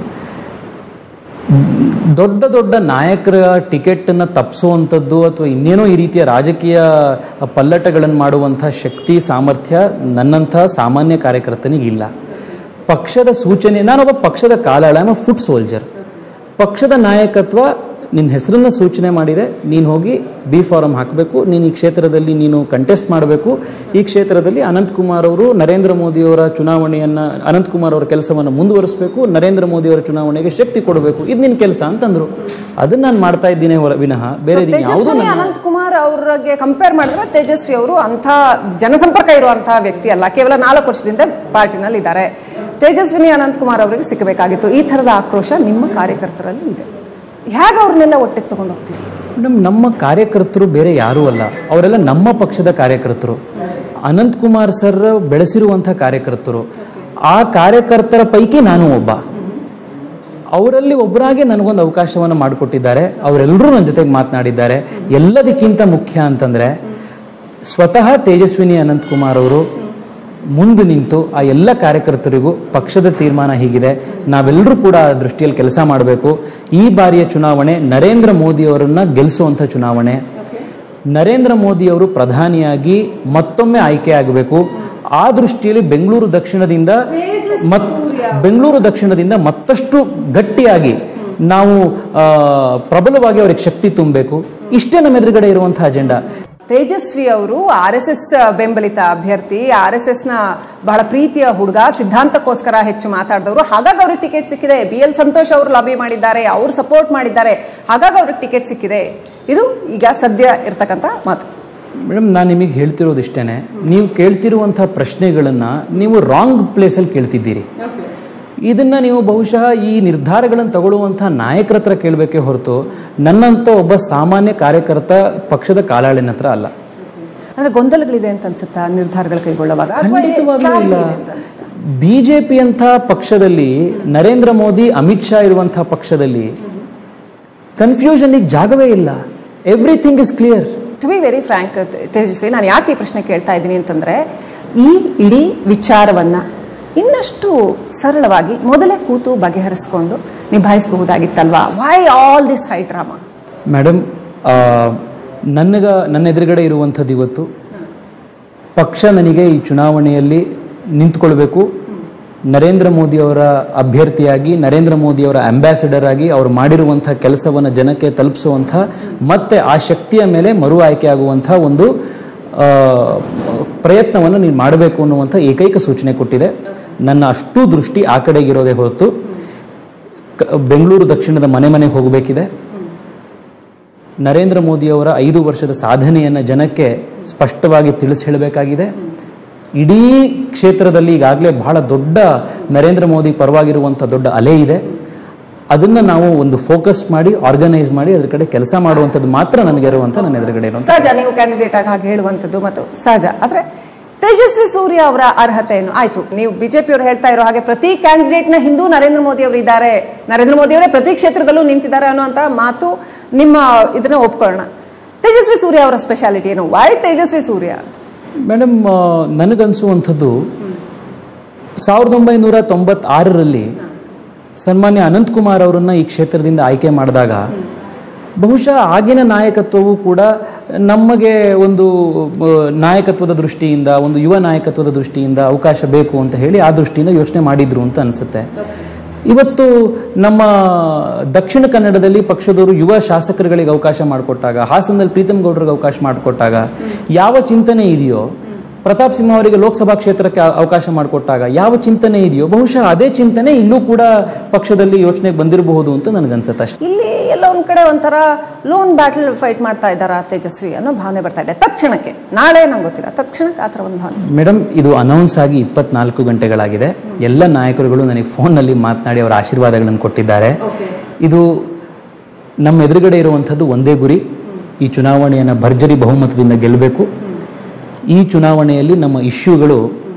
ದೊಡ್ಡ ದೊಡ್ಡ ನಾಯಕರ ಟಿಕೆಟನ್ನು ತಪ್ಪಿಸುವಂಥದ್ದು ಅಥವಾ ಇನ್ನೇನೋ ಈ ರೀತಿಯ ರಾಜಕೀಯ ಪಲ್ಲಟಗಳನ್ನು ಮಾಡುವಂಥ ಶಕ್ತಿ ಸಾಮರ್ಥ್ಯ ನನ್ನಂಥ ಸಾಮಾನ್ಯ ಕಾರ್ಯಕರ್ತನಿಗೆ ಇಲ್ಲ ಪಕ್ಷದ ಸೂಚನೆ ನಾನೊಬ್ಬ ಪಕ್ಷದ ಕಾಲಾಳ ಐ ಫುಟ್ ಸೋಲ್ಜರ್ ಪಕ್ಷದ ನಾಯಕತ್ವ ನಿನ್ನ ಹೆಸರನ್ನ ಸೂಚನೆ ಮಾಡಿದೆ ನೀನು ಹೋಗಿ ಬಿ ಫಾರಂ ಹಾಕಬೇಕು ನೀನು ಈ ಕ್ಷೇತ್ರದಲ್ಲಿ ನೀನು ಕಂಟೆಸ್ಟ್ ಮಾಡಬೇಕು ಈ ಕ್ಷೇತ್ರದಲ್ಲಿ ಅನಂತ್ ಕುಮಾರ್ ಅವರು ನರೇಂದ್ರ ಮೋದಿಯವರ ಚುನಾವಣೆಯನ್ನು ಅನಂತ್ ಕುಮಾರ್ ಅವರ ಕೆಲಸವನ್ನು ಮುಂದುವರಿಸಬೇಕು ನರೇಂದ್ರ ಮೋದಿಯವರ ಚುನಾವಣೆಗೆ ಶಕ್ತಿ ಕೊಡಬೇಕು ಇದು ನಿನ್ನ ಕೆಲಸ ಅಂತಂದ್ರು ಅದನ್ನ ನಾನು ಮಾಡ್ತಾ ಇದ್ದೀನಿ ಹೊರ ವಿನಃ ಬೇರೆ ಯಾವುದೂ ತೇಜಸ್ವಿನಿ ಅನಂತ್ ಕುಮಾರ್ ಅವ್ರಿಗೆ ಕಂಪೇರ್ ಮಾಡಿದ್ರೆ ತೇಜಸ್ವಿ ಅವರು ಅಂಥ ಜನಸಂಪರ್ಕ ಇರುವಂತಹ ವ್ಯಕ್ತಿ ಅಲ್ಲ ಕೇವಲ ನಾಲ್ಕು ವರ್ಷದಿಂದ ಪಾರ್ಟಿನಲ್ಲಿ ಇದ್ದಾರೆ ತೇಜಸ್ವಿನಿ ಅನಂತ್ ಕುಮಾರ್ ಅವರಿಗೆ ಸಿಕ್ಕಬೇಕಾಗಿತ್ತು ಈ ಥರದ ಆಕ್ರೋಶ ನಿಮ್ಮ ಕಾರ್ಯಕರ್ತರಲ್ಲಿ ಇದೆ ಹೇಗೆ ಅವ್ರನ್ನೆಲ್ಲ ಒಟ್ಟಿಗೆ ತಗೊಂಡು ಹೋಗ್ತೀವಿ ಮೇಡಮ್ ನಮ್ಮ ಕಾರ್ಯಕರ್ತರು ಬೇರೆ ಯಾರೂ ಅಲ್ಲ ಅವರೆಲ್ಲ ನಮ್ಮ ಪಕ್ಷದ ಕಾರ್ಯಕರ್ತರು ಅನಂತ್ ಕುಮಾರ್ ಸರ್ ಬೆಳೆಸಿರುವಂಥ ಕಾರ್ಯಕರ್ತರು ಆ ಕಾರ್ಯಕರ್ತರ ಪೈಕಿ ನಾನು ಒಬ್ಬ ಅವರಲ್ಲಿ ಒಬ್ಬರಾಗಿ ನನಗೊಂದು ಅವಕಾಶವನ್ನು ಮಾಡಿಕೊಟ್ಟಿದ್ದಾರೆ ಅವರೆಲ್ಲರೂ ನನ್ನ ಜೊತೆಗೆ ಮಾತನಾಡಿದ್ದಾರೆ ಎಲ್ಲದಕ್ಕಿಂತ ಮುಖ್ಯ ಅಂತಂದರೆ ಸ್ವತಃ ತೇಜಸ್ವಿನಿ ಅನಂತ್ ಕುಮಾರ್ ಅವರು ಮುಂದೆ ನಿಂತು ಆ ಎಲ್ಲ ಕಾರ್ಯಕರ್ತರಿಗೂ ಪಕ್ಷದ ತೀರ್ಮಾನ ಹೀಗಿದೆ ನಾವೆಲ್ಲರೂ ಕೂಡ ಆ ದೃಷ್ಟಿಯಲ್ಲಿ ಕೆಲಸ ಮಾಡಬೇಕು ಈ ಬಾರಿಯ ಚುನಾವಣೆ ನರೇಂದ್ರ ಮೋದಿ ಅವರನ್ನ ಗೆಲ್ಲಿಸುವಂಥ ಚುನಾವಣೆ ನರೇಂದ್ರ ಮೋದಿ ಅವರು ಪ್ರಧಾನಿಯಾಗಿ ಮತ್ತೊಮ್ಮೆ ಆಯ್ಕೆ ಆಗಬೇಕು ಆ ದೃಷ್ಟಿಯಲ್ಲಿ ಬೆಂಗಳೂರು ದಕ್ಷಿಣದಿಂದ ಮತ್ ಬೆಂಗಳೂರು ದಕ್ಷಿಣದಿಂದ ಮತ್ತಷ್ಟು ಗಟ್ಟಿಯಾಗಿ ನಾವು ಆ, ಪ್ರಬಲವಾಗಿ ಅವ್ರಿಗೆ ಶಕ್ತಿ ತುಂಬಬೇಕು ಇಷ್ಟೇ ನಮ್ಮ ಎದುರುಗಡೆ ಇರುವಂತಹ ಅಜೆಂಡಾ ತೇಜಸ್ವಿ ಅವರು ಆರ್ ಎಸ್ ಎಸ್ ಬೆಂಬಲಿತ ಅಭ್ಯರ್ಥಿ ಆರ್ ಎಸ್ ಎಸ್ ನ ಬಹಳ ಪ್ರೀತಿಯ ಹುಡುಗ ಸಿದ್ಧಾಂತಕ್ಕೋಸ್ಕರ ಹೆಚ್ಚು ಮಾತಾಡಿದವರು ಹಾಗಾಗಿ ಅವ್ರಿಗೆ ಟಿಕೆಟ್ ಸಿಕ್ಕಿದೆ ಬಿ ಎಲ್ ಸಂತೋಷ್ ಅವರು ಲಾಬಿ ಮಾಡಿದ್ದಾರೆ ಅವರು ಸಪೋರ್ಟ್ ಮಾಡಿದ್ದಾರೆ ಹಾಗಾಗಿ ಅವ್ರಿಗೆ ಟಿಕೆಟ್ ಸಿಕ್ಕಿದೆ ಇದು ಈಗ ಸದ್ಯ ಇರ್ತಕ್ಕಂಥ ಮಾತು ಮೇಡಮ್ ನಾನು ನಿಮಗೆ ಹೇಳ್ತಿರೋದಿಷ್ಟೇನೆ ನೀವು ಕೇಳ್ತಿರುವಂಥ ಪ್ರಶ್ನೆಗಳನ್ನು ನೀವು ರಾಂಗ್ ಪ್ಲೇಸಲ್ಲಿ ಕೇಳ್ತಿದ್ದೀರಿ ಇದನ್ನ ನೀವು ಬಹುಶಃ ಈ ನಿರ್ಧಾರಗಳನ್ನು ತಗೊಳ್ಳುವಂಥ ನಾಯಕರ ಹತ್ರ ಕೇಳಬೇಕೇ ಹೊರತು ನನ್ನಂಥ ಒಬ್ಬ ಸಾಮಾನ್ಯ ಕಾರ್ಯಕರ್ತ ಪಕ್ಷದ ಕಾಲಾಳಿನ ಹತ್ರ ಅಲ್ಲ ಅಂದ್ರೆ ಗೊಂದಲಗಳಿದೆ ಅಂತ ಅನ್ಸುತ್ತಾ ನಿರ್ಧಾರಗಳು ಕೈಗೊಳ್ಳುವಾಗ ಅಥವಾ ಖಂಡಿತವಾಗ್ಲೂ clarity ಇಲ್ಲ ಇದೆ ಅಂತ ಅನ್ಸುತ್ತಾ? ಬಿಜೆಪಿ ಅಂತ ಪಕ್ಷದಲ್ಲಿ ನರೇಂದ್ರ ಮೋದಿ ಅಮಿತ್ ಶಾ ಇರುವಂಥ ಪಕ್ಷದಲ್ಲಿ ಕನ್ಫ್ಯೂಷನ್ಗೆ ಜಾಗವೇ ಇಲ್ಲ everything is clear to be very frank Tejasvi ನಾನು ಯಾಕೆ ಈ ಪ್ರಶ್ನೆ ಕೇಳ್ತಾ ಇದ್ದೀನಿ ಅಂತಂದ್ರೆ ಈ ಇಡೀ ವಿಚಾರವನ್ನ ಇನ್ನಷ್ಟು ಸರಳವಾಗಿ ಮೊದಲೇ ಕೂತು ಬಗೆಹರಿಸಿಕೊಂಡು ನಿಭಾಯಿಸಬಹುದಾಗಿತ್ತಲ್ವಾ why all this high drama madam ನನಗ ನನ್ನ ಎದುರುಗಡೆ ಇರುವಂಥದ್ದು ಇವತ್ತು ಪಕ್ಷ ನನಗೆ ಈ ಚುನಾವಣೆಯಲ್ಲಿ ನಿಂತ್ಕೊಳ್ಬೇಕು ನರೇಂದ್ರ ಮೋದಿ ಅವರ ಅಭ್ಯರ್ಥಿಯಾಗಿ ನರೇಂದ್ರ ಮೋದಿ ಅವರ ಅಂಬಾಸಿಡರ್ ಆಗಿ ಅವರು ಮಾಡಿರುವಂಥ ಕೆಲಸವನ್ನು ಜನಕ್ಕೆ ತಲುಪಿಸುವಂಥ ಮತ್ತೆ ಆ ಶಕ್ತಿಯ ಮೇಲೆ ಮರು ಆಯ್ಕೆ ಆಗುವಂಥ ಒಂದು ಆ, ಪ್ರಯತ್ನವನ್ನು ನೀನು ಮಾಡಬೇಕು ಅನ್ನುವಂಥ ಏಕೈಕ ಸೂಚನೆ ಕೊಟ್ಟಿದೆ ನನ್ನ ಅಷ್ಟು ದೃಷ್ಟಿ ಆ ಕಡೆಗಿರೋದೇ ಹೊರತು ಕ- ಬೆಂಗಳೂರು ದಕ್ಷಿಣದ ಮನೆ ಮನೆಗೆ ಹೋಗಬೇಕಿದೆ ನರೇಂದ್ರ ಮೋದಿಯವರ ಐದು ವರ್ಷದ ಸಾಧನೆಯನ್ನು ಜನಕ್ಕೆ ಸ್ಪಷ್ಟವಾಗಿ ತಿಳಿಸಿ ಹೇಳಬೇಕಾಗಿದೆ ಇಡೀ ಕ್ಷೇತ್ರದಲ್ಲಿ ಈಗಾಗಲೇ ಬಹಳ ದೊಡ್ಡ ನರೇಂದ್ರ ಮೋದಿ ಪರವಾಗಿರುವಂಥ ದೊಡ್ಡ ಅಲೆ ಇದೆ ಅದನ್ನು ನಾವು ಒಂದು ಫೋಕಸ್ ಮಾಡಿ ಆರ್ಗನೈಸ್ ಮಾಡಿ ಅದ್ರ ಕಡೆ ಕೆಲಸ ಮಾಡುವಂಥದ್ದು ಮಾತ್ರ ನನಗೆ ಇರುವಂಥ ನನ್ನ ಎದುರುಗಡೆ ಇರುವಂಥ ಸಹಜ ನೀವು ಕ್ಯಾಂಡಿಡೇಟ್ ಆಗಿ ಹಾಗೆ ಹೇಳುವಂಥದ್ದು ಮತ್ತು ಸಹಜ ಆದ್ರೆ ತೇಜಸ್ವಿ ಸೂರ್ಯ ಅವರ ಅರ್ಹತೆ ಏನು ಆಯ್ತು ನೀವು ಬಿಜೆಪಿ ಅವರು ಹೇಳ್ತಾ ಇರೋ ಹಾಗೆ ಪ್ರತಿ ಕ್ಯಾಂಡಿಡೇಟ್ ನ ಹಿಂದೂ ನರೇಂದ್ರ ಮೋದಿ ಅವರು ಇದ್ದಾರೆ ನರೇಂದ್ರ ಮೋದಿ ಅವರೇ ಪ್ರತಿ ಕ್ಷೇತ್ರದಲ್ಲೂ ನಿಂತಿದ್ದಾರೆ ಅನ್ನುವಂತ ಮಾತು ನಿಮ್ಮ ಇದನ್ನ ಒಪ್ಕೊಳ್ಳೋಣ ತೇಜಸ್ವಿ ಸೂರ್ಯ ಅವರ ಸ್ಪೆಷಾಲಿಟಿ ಏನು ವೈ ತೇಜಸ್ವಿ ಸೂರ್ಯ ಮೇಡಮ್ ಆ, ನನಗನ್ಸುವಂಥದ್ದು ಸಾವಿರದ ಒಂಬೈನೂರ ತೊಂಬತ್ತಾರರಲ್ಲಿ ಸನ್ಮಾನ್ಯ ಅನಂತಕುಮಾರ್ ಅವರನ್ನ ಈ ಕ್ಷೇತ್ರದಿಂದ ಆಯ್ಕೆ ಮಾಡಿದಾಗ ಬಹುಶಃ ಆಗಿನ ನಾಯಕತ್ವವು ಕೂಡ ನಮಗೆ ಒಂದು ಆ, ನಾಯಕತ್ವದ ದೃಷ್ಟಿಯಿಂದ ಒಂದು ಯುವ ನಾಯಕತ್ವದ ದೃಷ್ಟಿಯಿಂದ ಅವಕಾಶ ಬೇಕು ಅಂತ ಹೇಳಿ ಆ ದೃಷ್ಟಿಯಿಂದ ಯೋಚನೆ ಮಾಡಿದ್ರು ಅಂತ ಅನಿಸುತ್ತೆ ಇವತ್ತು ನಮ್ಮ ದಕ್ಷಿಣ ಕನ್ನಡದಲ್ಲಿ ಪಕ್ಷದವರು ಯುವ ಶಾಸಕರುಗಳಿಗೆ ಅವಕಾಶ ಮಾಡಿಕೊಟ್ಟಾಗ ಹಾಸನದಲ್ಲಿ ಪ್ರೀತಮ್ ಗೌಡ್ರಿಗೆ ಅವಕಾಶ ಮಾಡಿಕೊಟ್ಟಾಗ ಯಾವ ಚಿಂತನೆ ಇದೆಯೋ ಪ್ರತಾಪ್ ಸಿಂಹ ಅವರಿಗೆ ಲೋಕಸಭಾ ಕ್ಷೇತ್ರಕ್ಕೆ ಅ- ಅವಕಾಶ ಮಾಡಿಕೊಟ್ಟಾಗ ಯಾವ ಚಿಂತನೆ ಇದೆಯೋ ಬಹುಶಃ ಅದೇ ಚಿಂತನೆ ಇಲ್ಲೂ ಕೂಡ ಪಕ್ಷದಲ್ಲಿ ಯೋಚನೆಗೆ ಬಂದಿರಬಹುದು ಅಂತ ನನಗನ್ಸುತ್ತೆ ಅಷ್ಟೇ ಇಲ್ಲಿ ಎಲ್ಲ ಒಂದ್ ಕಡೆ ಒಂಥರ ಲೋನ್ ಬ್ಯಾಟಲ್ ಫೈಟ್ ಮಾಡ್ತಾ ಇದ್ದಾರಾ ತೇಜಸ್ವಿ ಅನ್ನೋ ಭಾವನೆ ಬರ್ತಾ ಇದೆ ತಕ್ಷಣಕ್ಕೆ ನಾಳೆ ನಂಗೆ ಗೊತ್ತಿಲ್ಲ ತಕ್ಷಣಕ್ಕೆ ಆ ಥರ ಒಂದು ಭಾವನೆ ಮೇಡಮ್ ಇದು ಅನೌನ್ಸ್ ಆಗಿ ಇಪ್ಪತ್ನಾಲ್ಕು ಗಂಟೆಗಳಾಗಿದೆ ಎಲ್ಲ ನಾಯಕರುಗಳು ನನಗೆ ಫೋನ್ನಲ್ಲಿ ಮಾತನಾಡಿ ಅವರ ಆಶೀರ್ವಾದಗಳನ್ನು ಕೊಟ್ಟಿದ್ದಾರೆ ಇದು ನಮ್ಮ ಎದುರುಗಡೆ ಇರುವಂಥದ್ದು ಒಂದೇ ಗುರಿ ಈ ಚುನಾವಣೆಯನ್ನು ಭರ್ಜರಿ ಬಹುಮತದಿಂದ ಗೆಲ್ಲಬೇಕು ಈ ಚುನಾವಣೆಯಲ್ಲಿ ನಮ್ಮ ಇಶ್ಯೂಗಳು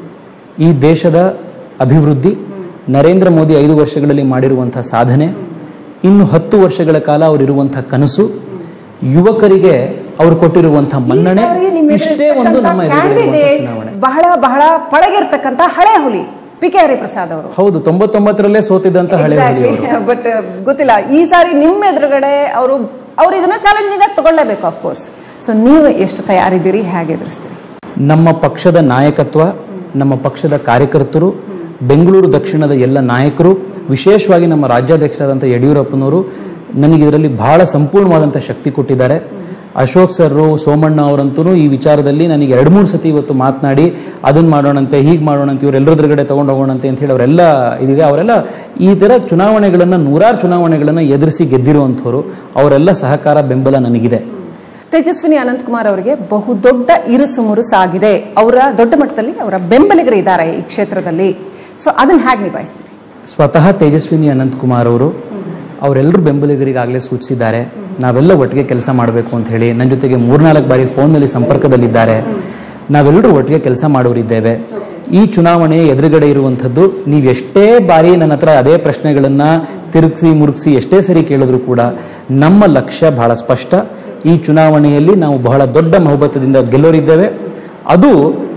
ಈ ದೇಶದ ಅಭಿವೃದ್ಧಿ ನರೇಂದ್ರ ಮೋದಿ ಐದು ವರ್ಷಗಳಲ್ಲಿ ಮಾಡಿರುವಂಥ ಸಾಧನೆ ಇನ್ನು ಹತ್ತು ವರ್ಷಗಳ ಕಾಲ ಅವರಿರುವಂಥ ಕನಸು ಯುವಕರಿಗೆ ಅವರು ಕೊಟ್ಟಿರುವಂಥ ಮನ್ನಣೆ ಈ ಸಾರಿ ನಿಮ್ಮ ಇಷ್ಟೇ ಒಂದು ನಮ್ಮ ಎದುರುಗಡೆ ಇರುವಂಥ ಕ್ಯಾಂಡಿಡೇಟ್ ಚುನಾವಣೆ ಬಹಳ ಬಹಳ ಪಳಗಿರ್ತಕ್ಕಂಥ ಹಳೆ ಹುಲಿ ಪಿ ಕೆ ಹರಿಪ್ರಸಾದ್ ಅವರು ಹೌದು ತೊಂಬತ್ತೊಂಬತ್ತರಲ್ಲೇ ಸೋತಿದ್ದಂತ ಹಳೆ ಹುಲಿಯವರು ಬಟ್ ಗೊತ್ತಿಲ್ಲ ಈ ಸಾರಿ ನಿಮ್ಮ ಎದುರುಗಡೆ ಅವರು ಅವ್ರು ಇದನ್ನ ಚಾಲೆಂಜಿಂಗ್ ಆಗಿ ತಗೊಳ್ಳೇಬೇಕು ಆಫ್ ಕೋರ್ಸ್ ಸೊ ನೀವು ಎಷ್ಟು ತಯಾರಿದ್ದೀರಿ ಹೇಗೆ ಎದುರಿಸ್ತೀರಿ ನಮ್ಮ ಪಕ್ಷದ ನಾಯಕತ್ವ ನಮ್ಮ ಪಕ್ಷದ ಕಾರ್ಯಕರ್ತರು ಬೆಂಗಳೂರು ದಕ್ಷಿಣದ ಎಲ್ಲ ನಾಯಕರು ವಿಶೇಷವಾಗಿ ನಮ್ಮ ರಾಜ್ಯಾಧ್ಯಕ್ಷರಾದಂಥ ಯಡಿಯೂರಪ್ಪನವರು ನನಗೆ ಇದರಲ್ಲಿ ಬಹಳ ಸಂಪೂರ್ಣವಾದಂಥ ಶಕ್ತಿ ಕೊಟ್ಟಿದ್ದಾರೆ ಅಶೋಕ್ ಸರ್ರು ಸೋಮಣ್ಣ ಅವರಂತೂ ಈ ವಿಚಾರದಲ್ಲಿ ನನಗೆ ಎರಡು ಮೂರು ಸತಿ ಇವತ್ತು ಮಾತನಾಡಿ ಅದನ್ನು ಮಾಡೋಣಂತೆ ಹೀಗೆ ಮಾಡೋಣಂತೆ ಇವರೆಲ್ಲರದ್ರಗಡೆ ತೊಗೊಂಡು ಹೋಗೋಣಂತೆ ಅಂತ ಹೇಳಿ ಅವರೆಲ್ಲ ಇದಿದೆ ಅವರೆಲ್ಲ ಈ ಥರ ಚುನಾವಣೆಗಳನ್ನು ನೂರಾರು ಚುನಾವಣೆಗಳನ್ನು ಎದುರಿಸಿ ಗೆದ್ದಿರುವಂಥವ್ರು ಅವರೆಲ್ಲ ಸಹಕಾರ ಬೆಂಬಲ ನನಗಿದೆ ತೇಜಸ್ವಿನಿ ಅನಂತಕುಮಾರ್ ಅವರಿಗೆ ಬಹುದೊಡ್ಡ ಇರುಸು ಮುರುಸಾಗಿದೆ ಅವರ ದೊಡ್ಡ ಮಟ್ಟದಲ್ಲಿ ಅವರ ಬೆಂಬಲಿಗರು ಇದ್ದಾರೆ ಈ ಕ್ಷೇತ್ರದಲ್ಲಿ ಸೊ ಅದನ್ನ ಹೇಗೆ ನಿಭಾಯಿಸ್ತೀರಿ ಸ್ವತಃ ತೇಜಸ್ವಿನಿ ಅನಂತಕುಮಾರ್ ಅವರು ಅವರೆಲ್ಲರೂ ಬೆಂಬಲಿಗರಿಗಾಗಲೇ ಸೂಚಿಸಿದ್ದಾರೆ ನಾವೆಲ್ಲ ಒಟ್ಟಿಗೆ ಕೆಲಸ ಮಾಡಬೇಕು ಅಂತ ಹೇಳಿ ನನ್ನ ಜೊತೆಗೆ ಮೂರ್ನಾಲ್ಕು ಬಾರಿ ಫೋನ್ನಲ್ಲಿ ಸಂಪರ್ಕದಲ್ಲಿದ್ದಾರೆ ನಾವೆಲ್ಲರೂ ಒಟ್ಟಿಗೆ ಕೆಲಸ ಮಾಡೋರಿದ್ದೇವೆ ಈ ಚುನಾವಣೆ ಎದುರುಗಡೆ ಇರುವಂಥದ್ದು ನೀವು ಎಷ್ಟೇ ಬಾರಿ ನನ್ನ ಹತ್ರ ಅದೇ ಪ್ರಶ್ನೆಗಳನ್ನು ತಿರುಗಿಸಿ ಮುರುಗಿಸಿ ಎಷ್ಟೇ ಸರಿ ಕೇಳಿದ್ರು ಕೂಡ ನಮ್ಮ ಲಕ್ಷ್ಯ ಬಹಳ ಸ್ಪಷ್ಟ ಈ ಚುನಾವಣೆಯಲ್ಲಿ ನಾವು ಬಹಳ ದೊಡ್ಡ ಬಹುಮತದಿಂದ ಗೆಲ್ಲೋರಿದ್ದೇವೆ ಅದು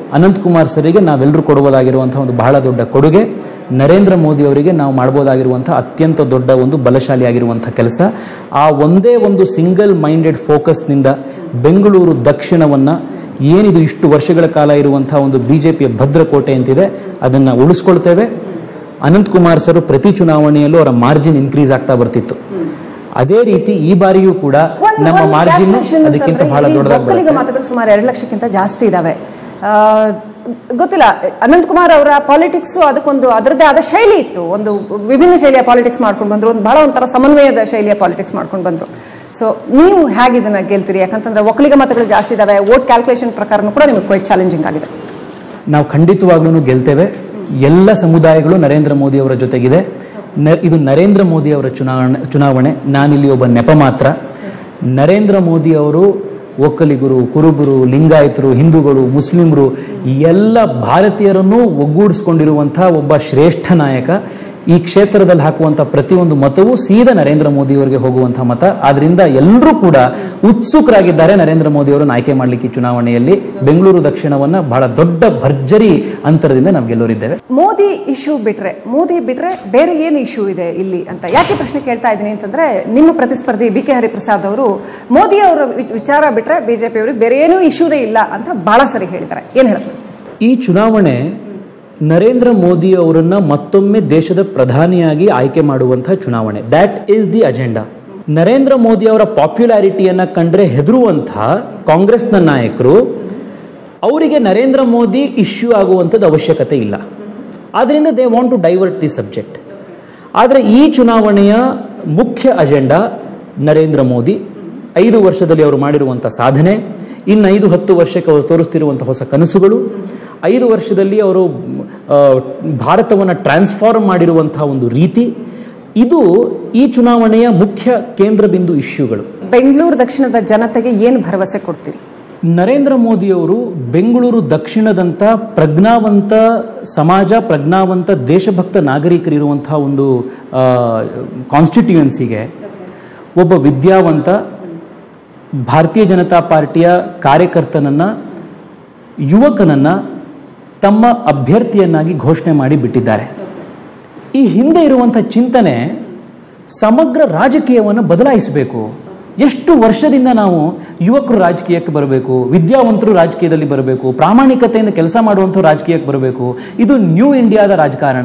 ಅನಂತಕುಮಾರ್ ಸರಿಗೆ ನಾವೆಲ್ಲರೂ ಕೊಡಬಹುದಾಗಿರುವಂತಹ ಒಂದು ಬಹಳ ದೊಡ್ಡ ಕೊಡುಗೆ ನರೇಂದ್ರ ಮೋದಿ ಅವರಿಗೆ ನಾವು ಮಾಡ್ಬೋದಾಗಿರುವಂತಹ ಅತ್ಯಂತ ದೊಡ್ಡ ಒಂದು ಬಲಶಾಲಿಯಾಗಿರುವಂತಹ ಕೆಲಸ ಆ ಒಂದೇ ಒಂದು ಸಿಂಗಲ್ ಮೈಂಡೆಡ್ ಫೋಕಸ್ನಿಂದ ಬೆಂಗಳೂರು ದಕ್ಷಿಣವನ್ನು ಏನಿದು ಇಷ್ಟು ವರ್ಷಗಳ ಕಾಲ ಇರುವಂತಹ ಒಂದು ಬಿ ಜೆ ಪಿಯ ಭದ್ರಕೋಟೆ ಅಂತಿದೆ ಅದನ್ನು ಉಳಿಸ್ಕೊಳ್ತೇವೆ ಅನಂತಕುಮಾರ್ ಸರ್ ಪ್ರತಿ ಚುನಾವಣೆಯಲ್ಲೂ ಅವರ ಮಾರ್ಜಿನ್ ಇನ್ಕ್ರೀಸ್ ಆಗ್ತಾ ಬರ್ತಿತ್ತು ಅದೇ ರೀತಿ ಈ ಬಾರಿಯೂ ಕೂಡ ಒಂದು- ನಮ್ಮ ಒಂದು ಮಾರ್ಜಿನ್ calculation ಅದಕ್ಕಿಂತ ಅಂತಂದ್ರೆ ಬಹಳ ಇಲ್ಲಿ ದೊಡ್ಡದಾಗಿ ಒಕ್ಕಲಿಗ ಬರುತ್ತೆ ಮಾತುಗಳು ಸುಮಾರು ಎರಡು ಲಕ್ಷಕ್ಕಿಂತ ಜಾಸ್ತಿ ಇದಾವೆ ಆ, ಗೊತ್ತಿಲ್ಲ ಅನಂತಕುಮಾರ್ ಅವರ ಪಾಲಿಟಿಕ್ಸ್ ಅದಕ್ಕೊಂದು ಅದರದ್ದೇ ಆದ ಶೈಲಿ ಇತ್ತು ಒಂದು ವಿಭಿನ್ನ ಶೈಲಿಯ ಪಾಲಿಟಿಕ್ಸ್ ಮಾಡ್ಕೊಂಡು ಬಂದ್ರು ಒಂದು ಬಹಳ ಒಂಥರ ಸಮನ್ವಯದ ಶೈಲಿಯ ಪಾಲಿಟಿಕ್ಸ್ ಮಾಡ್ಕೊಂಡು ಬಂದ್ರು ಸೊ ನೀವು ಹೇಗೆ ಇದನ್ನ ಗೆಲ್ತೀರಿ ಯಾಕಂತಂದ್ರೆ ಒಕ್ಕಲಿಗ ಮತಗಳು ಜಾಸ್ತಿ ಇದಾವೆ ವೋಟ್ ಕ್ಯಾಲ್ಕುಲೇಷನ್ ಪ್ರಕಾರನೂ ಕೂಡ ನಿಮಗೆ ಕ್ವೈಟ್ ಚಾಲೆಂಜಿಂಗ್ ಆಗಿದೆ ನಾವು ಖಂಡಿತವಾಗ್ಲೂ ಗೆಲ್ತೇವೆ ಎಲ್ಲ ಸಮುದಾಯಗಳು ನರೇಂದ್ರ ಮೋದಿ ಅವರ ಜೊತೆಗಿದೆ ನ- ಇದು ನರೇಂದ್ರ ಮೋದಿ ಅವರ ಚುನಾವಣೆ ಚುನಾವಣೆ ನಾನಿಲ್ಲಿ ಒಬ್ಬ ನೆಪ ಮಾತ್ರ ನರೇಂದ್ರ ಮೋದಿ ಅವರು ಒಕ್ಕಲಿಗರು ಕುರುಬರು ಲಿಂಗಾಯತರು ಹಿಂದೂಗಳು ಮುಸ್ಲಿಮರು ಎಲ್ಲ ಭಾರತೀಯರನ್ನೂ ಒಗ್ಗೂಡಿಸ್ಕೊಂಡಿರುವಂಥ ಒಬ್ಬ ಶ್ರೇಷ್ಠ ನಾಯಕ ಈ ಕ್ಷೇತ್ರದಲ್ಲಿ ಹಾಕುವಂಥ ಪ್ರತಿಯೊಂದು ಮತವೂ ಸೀದಾ ನರೇಂದ್ರ ಮೋದಿ ಅವರಿಗೆ ಹೋಗುವಂಥ ಮತ ಆದ್ರಿಂದ ಎಲ್ಲರೂ ಕೂಡ ಉತ್ಸುಕರಾಗಿದ್ದಾರೆ ನರೇಂದ್ರ ಮೋದಿ ಅವರನ್ನು ಆಯ್ಕೆ ಮಾಡಲಿಕ್ಕೆ ಈ ಚುನಾವಣೆಯಲ್ಲಿ ಬೆಂಗಳೂರು ದಕ್ಷಿಣವನ್ನ ಬಹಳ ದೊಡ್ಡ ಭರ್ಜರಿ ಅಂತರದಿಂದ ನಾವು ಗೆಲ್ಲೋರಿದ್ದೇವೆ ಮೋದಿ ಇಶ್ಯೂ ಬಿಟ್ರೆ ಮೋದಿ ಬಿಟ್ರೆ ಬೇರೆ ಏನು ಇಶ್ಯೂ ಇದೆ ಇಲ್ಲಿ ಅಂತ ಯಾಕೆ ಪ್ರಶ್ನೆ ಕೇಳ್ತಾ ಇದ್ದೀನಿ ಅಂತಂದ್ರೆ ನಿಮ್ಮ ಪ್ರತಿಸ್ಪರ್ಧಿ ಬಿ ಕೆ ಹರಿಪ್ರಸಾದ್ ಅವರು ಮೋದಿ ಅವರ ವಿ- ವಿಚಾರ ಬಿಟ್ರೆ ಬಿಜೆಪಿ ಅವರು ಬೇರೆ ಏನೂ ಇಶ್ಯೂನೇ ಇಲ್ಲ ಅಂತ ಬಹಳ ಸರಿ ಹೇಳಿದ್ದಾರೆ ಏನ್ ಹೇಳ್ತಾರೆ ಈ ಚುನಾವಣೆ ನರೇಂದ್ರ ಮೋದಿ ಅವರನ್ನ ಮತ್ತೊಮ್ಮೆ ದೇಶದ ಪ್ರಧಾನಿಯಾಗಿ ಆಯ್ಕೆ ಮಾಡುವಂತಹ ಚುನಾವಣೆ that is the agenda Narendra Modi ಅವರ ಪಾಪ್ಯುಲಾರಿಟಿಯನ್ನ ಕಂಡ್ರೆ ಹೆದರುವಂಥ ಕಾಂಗ್ರೆಸ್ನ ನಾಯಕರು ಅವರಿಗೆ ನರೇಂದ್ರ ಮೋದಿ ಇಶ್ಯೂ ಆಗುವಂಥದ್ದು ಅವಶ್ಯಕತೆ ಇಲ್ಲ ಆದ್ರಿಂದ they want to divert the subject ಆದರೆ ಈ ಚುನಾವಣೆಯ ಮುಖ್ಯ ಅಜೆಂಡಾ ನರೇಂದ್ರ ಮೋದಿ ಐದು ವರ್ಷದಲ್ಲಿ ಅವರು ಮಾಡಿರುವಂಥ ಸಾಧನೆ ಇನ್ನು ಐದು ಹತ್ತು ವರ್ಷಕ್ಕೆ ಅವರು ತೋರಿಸ್ತಿರುವಂಥ ಹೊಸ ಕನಸುಗಳು ಐದು ವರ್ಷದಲ್ಲಿ ಅವರು ಭಾರತವನ್ನು ಟ್ರಾನ್ಸ್ಫಾರ್ಮ್ ಮಾಡಿರುವಂತಹ ಒಂದು ರೀತಿ ಇದು ಈ ಚುನಾವಣೆಯ ಮುಖ್ಯ ಕೇಂದ್ರ ಬಿಂದು ಇಶ್ಯೂಗಳು ಬೆಂಗಳೂರು ದಕ್ಷಿಣದ ಜನತೆಗೆ ಏನು ಭರವಸೆ ಕೊಡ್ತೀರಿ ನರೇಂದ್ರ ಮೋದಿಯವರು ಬೆಂಗಳೂರು ದಕ್ಷಿಣದಂಥ ಪ್ರಜ್ಞಾವಂತ ಸಮಾಜ ಪ್ರಜ್ಞಾವಂತ ದೇಶಭಕ್ತ ನಾಗರಿಕರಿರುವಂತಹ ಒಂದು ಕಾನ್ಸ್ಟಿಟ್ಯೂಯನ್ಸಿಗೆ ಒಬ್ಬ ವಿದ್ಯಾವಂತ ಭಾರತೀಯ ಜನತಾ ಪಾರ್ಟಿಯ ಕಾರ್ಯಕರ್ತನನ್ನ ಯುವಕನನ್ನ ತಮ್ಮ ಅಭ್ಯರ್ಥಿಯನ್ನಾಗಿ ಘೋಷಣೆ ಮಾಡಿ ಬಿಟ್ಟಿದ್ದಾರೆ ಈ ಹಿಂದೆ ಇರುವಂಥ ಚಿಂತನೆ ಸಮಗ್ರ ರಾಜಕೀಯವನ್ನು ಬದಲಾಯಿಸಬೇಕು ಎಷ್ಟು ವರ್ಷದಿಂದ ನಾವು ಯುವಕರು ರಾಜಕೀಯಕ್ಕೆ ಬರಬೇಕು ವಿದ್ಯಾವಂತರು ರಾಜಕೀಯದಲ್ಲಿ ಬರಬೇಕು ಪ್ರಾಮಾಣಿಕತೆಯಿಂದ ಕೆಲಸ ಮಾಡುವಂಥವ್ರು ರಾಜಕೀಯಕ್ಕೆ ಬರಬೇಕು ಇದು ನ್ಯೂ ಇಂಡಿಯಾದ ರಾಜಕಾರಣ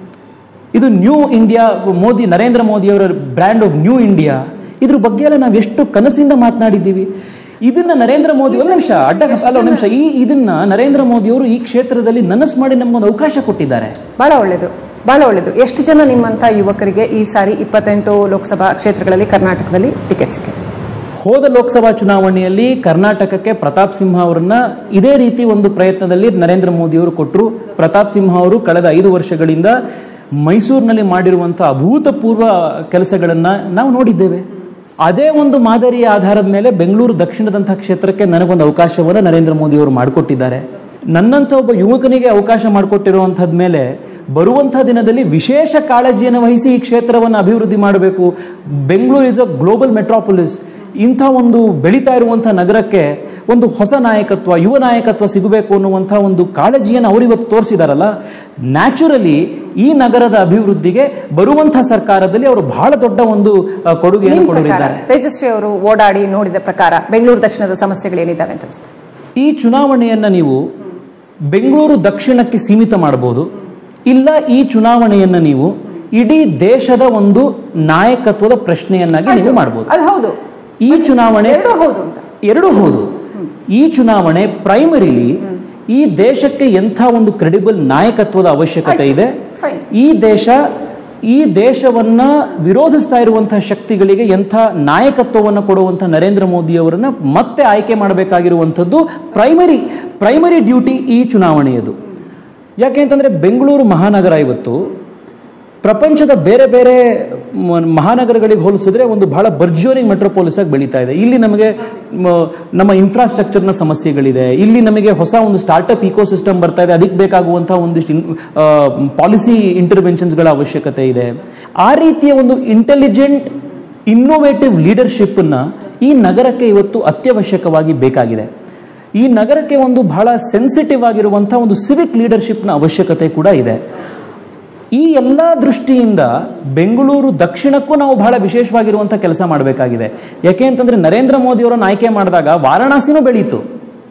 ಇದು ನ್ಯೂ ಇಂಡಿಯಾ ಮೋದಿ ನರೇಂದ್ರ ಮೋದಿಯವರ ಬ್ರ್ಯಾಂಡ್ ಆಫ್ ನ್ಯೂ ಇಂಡಿಯಾ ಇದ್ರ ಬಗ್ಗೆ ಎಲ್ಲ ನಾವು ಎಷ್ಟು ಕನಸಿಂದ ಮಾತನಾಡಿದ್ದೀವಿ ಇದನ್ನ ನರೇಂದ್ರ ಮೋದಿ ಒಂದು ನಿಮಿಷ ಅಡ್ಡ ಅಲ್ಲ ಒಂದು ನಿಮಿಷ ಈ ಇದನ್ನ ನರೇಂದ್ರ ಮೋದಿಯವರು ಈ ಕ್ಷೇತ್ರದಲ್ಲಿ ನನಸು ಮಾಡಿ ನಮಗೊಂದು ಅವಕಾಶ ಕೊಟ್ಟಿದ್ದಾರೆ ಬಹಳ ಒಳ್ಳೇದು ಬಹಳ ಒಳ್ಳೇದು ಎಷ್ಟು ಜನ ನಿಮ್ಮಂತ ಯುವಕರಿಗೆ ಈ ಸಾರಿ ಇಪ್ಪತ್ತೆಂಟು ಲೋಕಸಭಾ ಕ್ಷೇತ್ರಗಳಲ್ಲಿ ಕರ್ನಾಟಕದಲ್ಲಿ ಟಿಕೆಟ್ ಸಿಕ್ಕಿದೆ ಹೋದ ಲೋಕಸಭಾ ಚುನಾವಣೆಯಲ್ಲಿ ಕರ್ನಾಟಕಕ್ಕೆ ಪ್ರತಾಪ್ ಸಿಂಹ ಅವರನ್ನ ಇದೇ ರೀತಿ ಒಂದು ಪ್ರಯತ್ನದಲ್ಲಿ ನರೇಂದ್ರ ಮೋದಿ ಅವರು ಕೊಟ್ಟರು ಪ್ರತಾಪ್ ಸಿಂಹ ಅವರು ಕಳೆದ ಐದು ವರ್ಷಗಳಿಂದ ಮೈಸೂರಿನಲ್ಲಿ ಮಾಡಿರುವಂತಹ ಅಭೂತಪೂರ್ವ ಕೆಲಸಗಳನ್ನ ನಾವು ನೋಡಿದ್ದೇವೆ ಅದೇ ಒಂದು ಮಾದರಿಯ ಆಧಾರದ ಮೇಲೆ ಬೆಂಗಳೂರು ದಕ್ಷಿಣದಂತಹ ಕ್ಷೇತ್ರಕ್ಕೆ ನನಗೊಂದು ಅವಕಾಶವನ್ನು ನರೇಂದ್ರ ಮೋದಿ ಅವರು ಮಾಡಿಕೊಟ್ಟಿದ್ದಾರೆ ನನ್ನಂಥ ಒಬ್ಬ ಯುವಕನಿಗೆ ಅವಕಾಶ ಮಾಡಿಕೊಟ್ಟಿರುವಂಥದ್ ಮೇಲೆ ಬರುವಂಥ ದಿನದಲ್ಲಿ ವಿಶೇಷ ಕಾಳಜಿಯನ್ನು ವಹಿಸಿ ಈ ಕ್ಷೇತ್ರವನ್ನು ಅಭಿವೃದ್ಧಿ ಮಾಡಬೇಕು Bengaluru is a global metropolis ಇಂಥ ಒಂದು ಬೆಳೀತಾ ಇರುವಂಥ ನಗರಕ್ಕೆ ಒಂದು ಹೊಸ ನಾಯಕತ್ವ ಯುವ ನಾಯಕತ್ವ ಸಿಗಬೇಕು ಅನ್ನುವಂಥ ಒಂದು ಕಾಳಜಿಯನ್ನು ಅವರಿವತ್ತು ತೋರಿಸಿದಾರಲ್ಲ ನ್ಯಾಚುರಲಿ ಈ ನಗರದ ಅಭಿವೃದ್ಧಿಗೆ ಬರುವಂಥ ಸರ್ಕಾರದಲ್ಲಿ ಅವರು ಬಹಳ ದೊಡ್ಡ ಒಂದು ಆ, ಕೊಡುಗೆಯನ್ನು ನಿಮ್ ಪ್ರಕಾರ ಕೊಡಲಿದ್ದಾರೆ ತೇಜಸ್ವಿ ಅವರು ಓಡಾಡಿ ನೋಡಿದ ಪ್ರಕಾರ ಬೆಂಗಳೂರು ದಕ್ಷಿಣದ ಸಮಸ್ಯೆಗಳು ಏನಿದ್ದಾವೆ ಅಂತ ಅನಿಸ್ತದೆ ಈ ಚುನಾವಣೆಯನ್ನ ನೀವು ಬೆಂಗಳೂರು ದಕ್ಷಿಣಕ್ಕೆ ಸೀಮಿತ ಮಾಡಬಹುದು ಇಲ್ಲ ಈ ಚುನಾವಣೆಯನ್ನ ನೀವು ಇಡೀ ದೇಶದ ಒಂದು ನಾಯಕತ್ವದ ಪ್ರಶ್ನೆಯನ್ನಾಗಿ ನೀವು ಮಾಡಬಹುದು ಅದು ಹೌದು ಈ ಚುನಾವಣೆ ಎರಡೂ ಹೌದು ಅಂತ ಎರಡೂ ಹೌದು ಈ ಚುನಾವಣೆ ಪ್ರೈಮರಿಲಿ ಈ ದೇಶಕ್ಕೆ ಎಂಥ ಒಂದು ಕ್ರೆಡಿಬಲ್ ನಾಯಕತ್ವದ ಅವಶ್ಯಕತೆ ಇದೆ ಫೈನ್ ಈ ದೇಶ ಈ ದೇಶವನ್ನ ವಿರೋಧಿಸ್ತಾ ಇರುವಂತಹ ಶಕ್ತಿಗಳಿಗೆ ಎಂಥ ನಾಯಕತ್ವವನ್ನು ಕೊಡುವಂಥ ನರೇಂದ್ರ ಮೋದಿ ಅವರನ್ನ ಮತ್ತೆ ಆಯ್ಕೆ ಮಾಡಬೇಕಾಗಿರುವಂಥದ್ದು ಪ್ರೈಮರಿ ಪ್ರೈಮರಿ ಡ್ಯೂಟಿ ಈ ಚುನಾವಣೆಯದು ಯಾಕೆ ಅಂತಂದ್ರೆ ಬೆಂಗಳೂರು ಮಹಾನಗರ ಇವತ್ತು ಪ್ರಪಂಚದ ಬೇರೆ ಬೇರೆ ಮ- ಮಹಾನಗರಗಳಿಗೆ ಹೋಲಿಸಿದ್ರೆ ಒಂದು ಬಹಳ ಬರ್ಜೋರಿ ಮೆಟ್ರೋಪೋಲಿಸ್ ಆಗಿ ಬೆಳೀತಾ ಇದೆ ಇಲ್ಲಿ ನಮಗೆ ಮ, ನಮ್ಮ ಇನ್ಫ್ರಾಸ್ಟ್ರಕ್ಚರ್ನ ಸಮಸ್ಯೆಗಳಿದೆ ಇಲ್ಲಿ ನಮಗೆ ಹೊಸ ಒಂದು ಸ್ಟಾರ್ಟಪ್ ಇಕೋಸಿಸ್ಟಮ್ ಬರ್ತಾ ಇದೆ ಅದಕ್ಕೆ ಬೇಕಾಗುವಂತಹ ಒಂದಿಷ್ಟು ಪಾಲಿಸಿ ಇಂಟರ್ವೆನ್ಷನ್ಸ್ಗಳ ಅವಶ್ಯಕತೆ ಇದೆ ಆ ರೀತಿಯ ಒಂದು ಇಂಟೆಲಿಜೆಂಟ್ ಇನ್ನೋವೇಟಿವ್ ಲೀಡರ್ಶಿಪ್ಪನ್ನು ಈ ನಗರಕ್ಕೆ ಇವತ್ತು ಅತ್ಯವಶ್ಯಕವಾಗಿ ಬೇಕಾಗಿದೆ ಈ ನಗರಕ್ಕೆ ಒಂದು ಬಹಳ ಸೆನ್ಸಿಟಿವ್ ಆಗಿರುವಂಥ ಒಂದು ಸಿವಿಕ್ ಲೀಡರ್ಶಿಪ್ನ ಅವಶ್ಯಕತೆ ಕೂಡ ಇದೆ ಈ ಎಲ್ಲ ದೃಷ್ಟಿಯಿಂದ ಬೆಂಗಳೂರು ದಕ್ಷಿಣಕ್ಕೂ ನಾವು ಬಹಳ ವಿಶೇಷವಾಗಿರುವಂಥ ಕೆಲಸ ಮಾಡಬೇಕಾಗಿದೆ ಯಾಕೆ ಅಂತಂದ್ರೆ ನರೇಂದ್ರ ಮೋದಿ ಅವರನ್ನು ಆಯ್ಕೆ ಮಾಡಿದಾಗ ವಾರಾಣಸಿನೂ ಬೆಳೀತು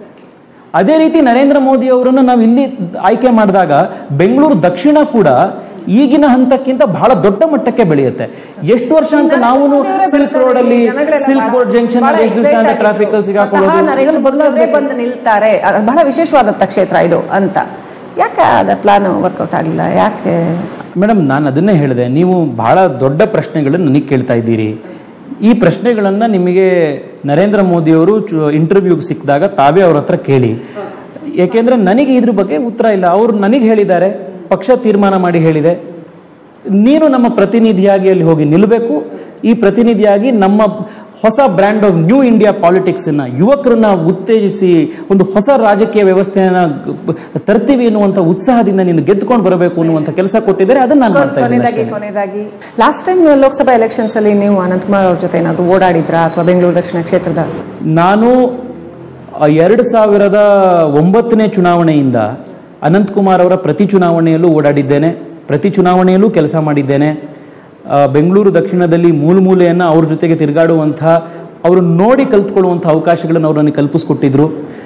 ಅದೇ ರೀತಿ ನರೇಂದ್ರ ಮೋದಿ ಅವರನ್ನು ನಾವು ಇಲ್ಲಿ ಆಯ್ಕೆ ಮಾಡಿದಾಗ ಬೆಂಗಳೂರು ದಕ್ಷಿಣ ಕೂಡ ಈಗಿನ ಹಂತಕ್ಕಿಂತ ಬಹಳ ದೊಡ್ಡ ಮಟ್ಟಕ್ಕೆ ಬೆಳೆಯುತ್ತೆ ಎಷ್ಟು ವರ್ಷ ಅಂತ ನಾವು ಸಿಲ್ಕ್ ರೋಡ್ ಅಲ್ಲಿ ಸಿಲ್ಕ್ ಬೋರ್ಡ್ ಜಂಕ್ಷನ್ ಬಹಳ ಎಷ್ಟು ದಿವಸ excite ಅಂತ ಟ್ರಾಫಿಕ್ ಅಲ್ಲಿ ಆಗಿದ್ರು. ಸಿಗಾಕೊಳ್ಳೋದು ಸ್ವತಃ ನರೇಂದ್ರ ಇದೆಲ್ಲ ಮೋದಿ ಅವರೇ ಬದಲಾಗಬೇಕು ಬಂದು ನಿಲ್ತಾರೆ ಅದು ಬಹಳ ವಿಶೇಷವಾದಂತ ಕ್ಷೇತ್ರ ಇದು ಅಂತ ಯಾಕೆ ಅದ ಪ್ಲಾನ್ ವರ್ಕೌಟ್ ಆಗಲಿಲ್ಲ ಯಾಕೆ ಮೇಡಮ್ ನಾನು ಅದನ್ನೇ ಹೇಳಿದೆ ನೀವು ಬಹಳ ದೊಡ್ಡ ಪ್ರಶ್ನೆಗಳನ್ನು ನನಗೆ ಕೇಳ್ತಾ ಇದ್ದೀರಿ ಈ ಪ್ರಶ್ನೆಗಳನ್ನು ನಿಮಗೆ ನರೇಂದ್ರ ಮೋದಿಯವರು ಇಂಟರ್ವ್ಯೂಗೆ ಸಿಕ್ಕಿದಾಗ ತಾವೇ ಅವ್ರ ಹತ್ರ ಕೇಳಿ ಏಕೆಂದ್ರೆ ನನಗೆ ಇದ್ರ ಬಗ್ಗೆ ಉತ್ತರ ಇಲ್ಲ ಅವರು ನನಗೆ ಹೇಳಿದ್ದಾರೆ ಪಕ್ಷ ತೀರ್ಮಾನ ಮಾಡಿ ಹೇಳಿದೆ ನೀನು ನಮ್ಮ ಪ್ರತಿನಿಧಿಯಾಗಿ ಅಲ್ಲಿ ಹೋಗಿ ನಿಲ್ಲಬೇಕು ಈ ಪ್ರತಿನಿಧಿಯಾಗಿ ನಮ್ಮ ಹೊಸ ಬ್ರ್ಯಾಂಡ್ ಆಫ್ ನ್ಯೂ ಇಂಡಿಯಾ ಪಾಲಿಟಿಕ್ಸನ್ನ ಯುವಕರನ್ನ ಉತ್ತೇಜಿಸಿ ಒಂದು ಹೊಸ ರಾಜಕೀಯ ವ್ಯವಸ್ಥೆಯನ್ನ ಗ- ತರ್ತೀವಿ ಎನ್ನುವಂಥ ಉತ್ಸಾಹದಿಂದ ನೀನು ಗೆದ್ದುಕೊಂಡು ಬರಬೇಕು ಅನ್ನುವಂಥ ಕೆಲಸ ಕೊಟ್ಟಿದ್ದಾರೆ ಅದನ್ನ ನಾನು ಮಾಡ್ತಾ ಇದ್ದೀನಿ ಕೊನೆಯದಾಗಿ ಅಷ್ಟೇ. ಕೊನೆಯದಾಗಿ ಲಾಸ್ಟ್ ಟೈಮ್ ಲೋಕಸಭಾ ಎಲೆಕ್ಷನ್ಸ್ ಅಲ್ಲಿ ನೀವು ಅನಂತಕುಮಾರ್ ಅವ್ರ ಜೊತೆ ಏನಾದ್ರು ಓಡಾಡಿದ್ರಾ ಅಥವಾ ಬೆಂಗಳೂರು ದಕ್ಷಿಣ ಕ್ಷೇತ್ರದ ನಾನು ಆ, ಎರಡು ಸಾವಿರದ ಒಂಬತ್ತನೇ ಚುನಾವಣೆಯಿಂದ ಅನಂತಕುಮಾರ್ ಅವರ ಪ್ರತಿ ಚುನಾವಣೆಯಲ್ಲೂ ಓಡಾಡಿದ್ದೇನೆ ಪ್ರತಿ ಚುನಾವಣೆಯಲ್ಲೂ ಕೆಲಸ ಮಾಡಿದ್ದೇನೆ ಆ, ಬೆಂಗಳೂರು ದಕ್ಷಿಣದಲ್ಲಿ ಮೂಲ ಮೂಲೆಯನ್ನು ಅವ್ರ ಜೊತೆಗೆ ತಿರುಗಾಡುವಂಥ ಅವರು ನೋಡಿ ಕಲ್ತ್ಕೊಳ್ಳುವಂಥ ಅವಕಾಶಗಳನ್ನು ಅವರು ನನಗೆ ಕಲ್ಪಿಸ್ಕೊಟ್ಟಿದ್ರು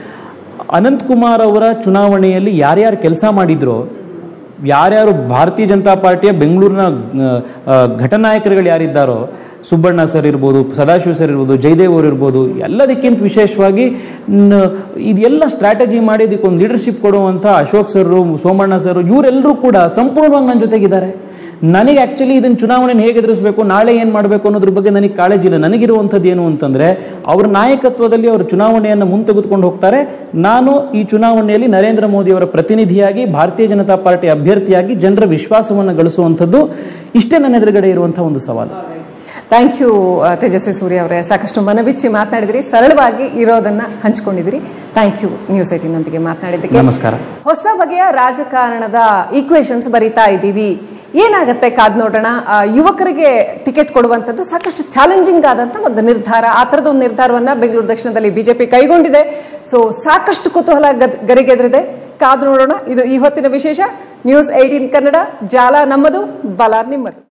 ಅನಂತಕುಮಾರ್ ಅವರ ಚುನಾವಣೆಯಲ್ಲಿ ಯಾರ್ಯಾರು ಕೆಲಸ ಮಾಡಿದ್ರೋ ಯಾರ್ಯಾರು ಭಾರತೀಯ ಜನತಾ ಪಾರ್ಟಿಯ ಬೆಂಗಳೂರಿನ ಆ, ಆ, ಘಟನಾಯಕರುಗಳು ಯಾರಿದ್ದಾರೋ ಸುಬ್ಬಣ್ಣ ಸರ್ ಇರ್ಬೋದು ಸದಾಶಿವ ಸರ್ ಇರ್ಬೋದು ಜಯದೇವ್ ಅವರು ಇರ್ಬೋದು ಎಲ್ಲದಕ್ಕಿಂತ ವಿಶೇಷವಾಗಿ ನ- ಇದೆಲ್ಲ ಸ್ಟ್ರಾಟಜಿ ಮಾಡಿ ಇದಕ್ಕೊಂದು ಲೀಡರ್ಶಿಪ್ ಕೊಡುವಂಥ ಅಶೋಕ್ ಸರ್ ಸೋಮಣ್ಣ ಸರ್ ಇವರೆಲ್ಲರೂ ಕೂಡ ಸಂಪೂರ್ಣವಾಗಿ ನನ್ನ ಜೊತೆಗಿದ್ದಾರೆ ನನಗೆ ಆ್ಯಕ್ಚುಲಿ ಇದನ್ನು ಚುನಾವಣೆನ ಹೇಗೆ ಎದುರಿಸಬೇಕು ನಾಳೆ ಏನು ಮಾಡಬೇಕು ಅನ್ನೋದ್ರ ಬಗ್ಗೆ ನನಗೆ ಕಾಳಜಿ ಇಲ್ಲ ನನಗಿರುವಂಥದ್ದು ಏನು ಅಂತಂದರೆ ಅವರ ನಾಯಕತ್ವದಲ್ಲಿ ಅವರು ಚುನಾವಣೆಯನ್ನು ಮುಂತೆಗೆದುಕೊಂಡು ಹೋಗ್ತಾರೆ ನಾನು ಈ ಚುನಾವಣೆಯಲ್ಲಿ ನರೇಂದ್ರ ಮೋದಿ ಅವರ ಪ್ರತಿನಿಧಿಯಾಗಿ ಭಾರತೀಯ ಜನತಾ ಪಾರ್ಟಿ ಅಭ್ಯರ್ಥಿಯಾಗಿ ಜನರ ವಿಶ್ವಾಸವನ್ನು ಗಳಿಸುವಂಥದ್ದು ಇಷ್ಟೇ ನನ್ನ ಎದುರುಗಡೆ ಇರುವಂಥ ಒಂದು ಸವಾಲು ಥ್ಯಾಂಕ್ ಯು ತೇಜಸ್ವಿ ಸೂರ್ಯ ಅವರೇ ಸಾಕಷ್ಟು ಮನಬಿಚ್ಚಿ ಮಾತನಾಡಿದ್ರಿ ಸರಳವಾಗಿ ಇರೋದನ್ನ ಹಂಚ್ಕೊಂಡಿದ್ರಿ ಥ್ಯಾಂಕ್ ಯು ನ್ಯೂಸ್ ಏಟಿನೊಂದಿಗೆ ಮಾತನಾಡಿದ್ದಕ್ಕೆ ನಮಸ್ಕಾರ ಹೊಸ ಬಗೆಯ ರಾಜಕಾರಣದ ಈಕ್ವೇಶನ್ಸ್ ಬರೀತಾ ಇದ್ದೀವಿ ಏನಾಗತ್ತೆ ಕಾದ್ ನೋಡೋಣ ಆ, ಯುವಕರಿಗೆ ಟಿಕೆಟ್ ಕೊಡುವಂಥದ್ದು ಸಾಕಷ್ಟು ಚಾಲೆಂಜಿಂಗ್ ಆದಂತ ಒಂದು ನಿರ್ಧಾರ ಆ ಥರದ ಒಂದು ನಿರ್ಧಾರವನ್ನ ಬೆಂಗಳೂರು ದಕ್ಷಿಣದಲ್ಲಿ ಬಿಜೆಪಿ ಕೈಗೊಂಡಿದೆ ಸೊ ಸಾಕಷ್ಟು ಕುತೂಹಲ ಗದ್- ಗರಿಗೆದರಿದೆ ಕಾದು ನೋಡೋಣ ಇದು ಈ ಹೊತ್ತಿನ ವಿಶೇಷ ನ್ಯೂಸ್ ಏಟೀನ್ ಕನ್ನಡ ಜಾಲ ನಮ್ಮದು ಬಲ ನಿಮ್ಮದು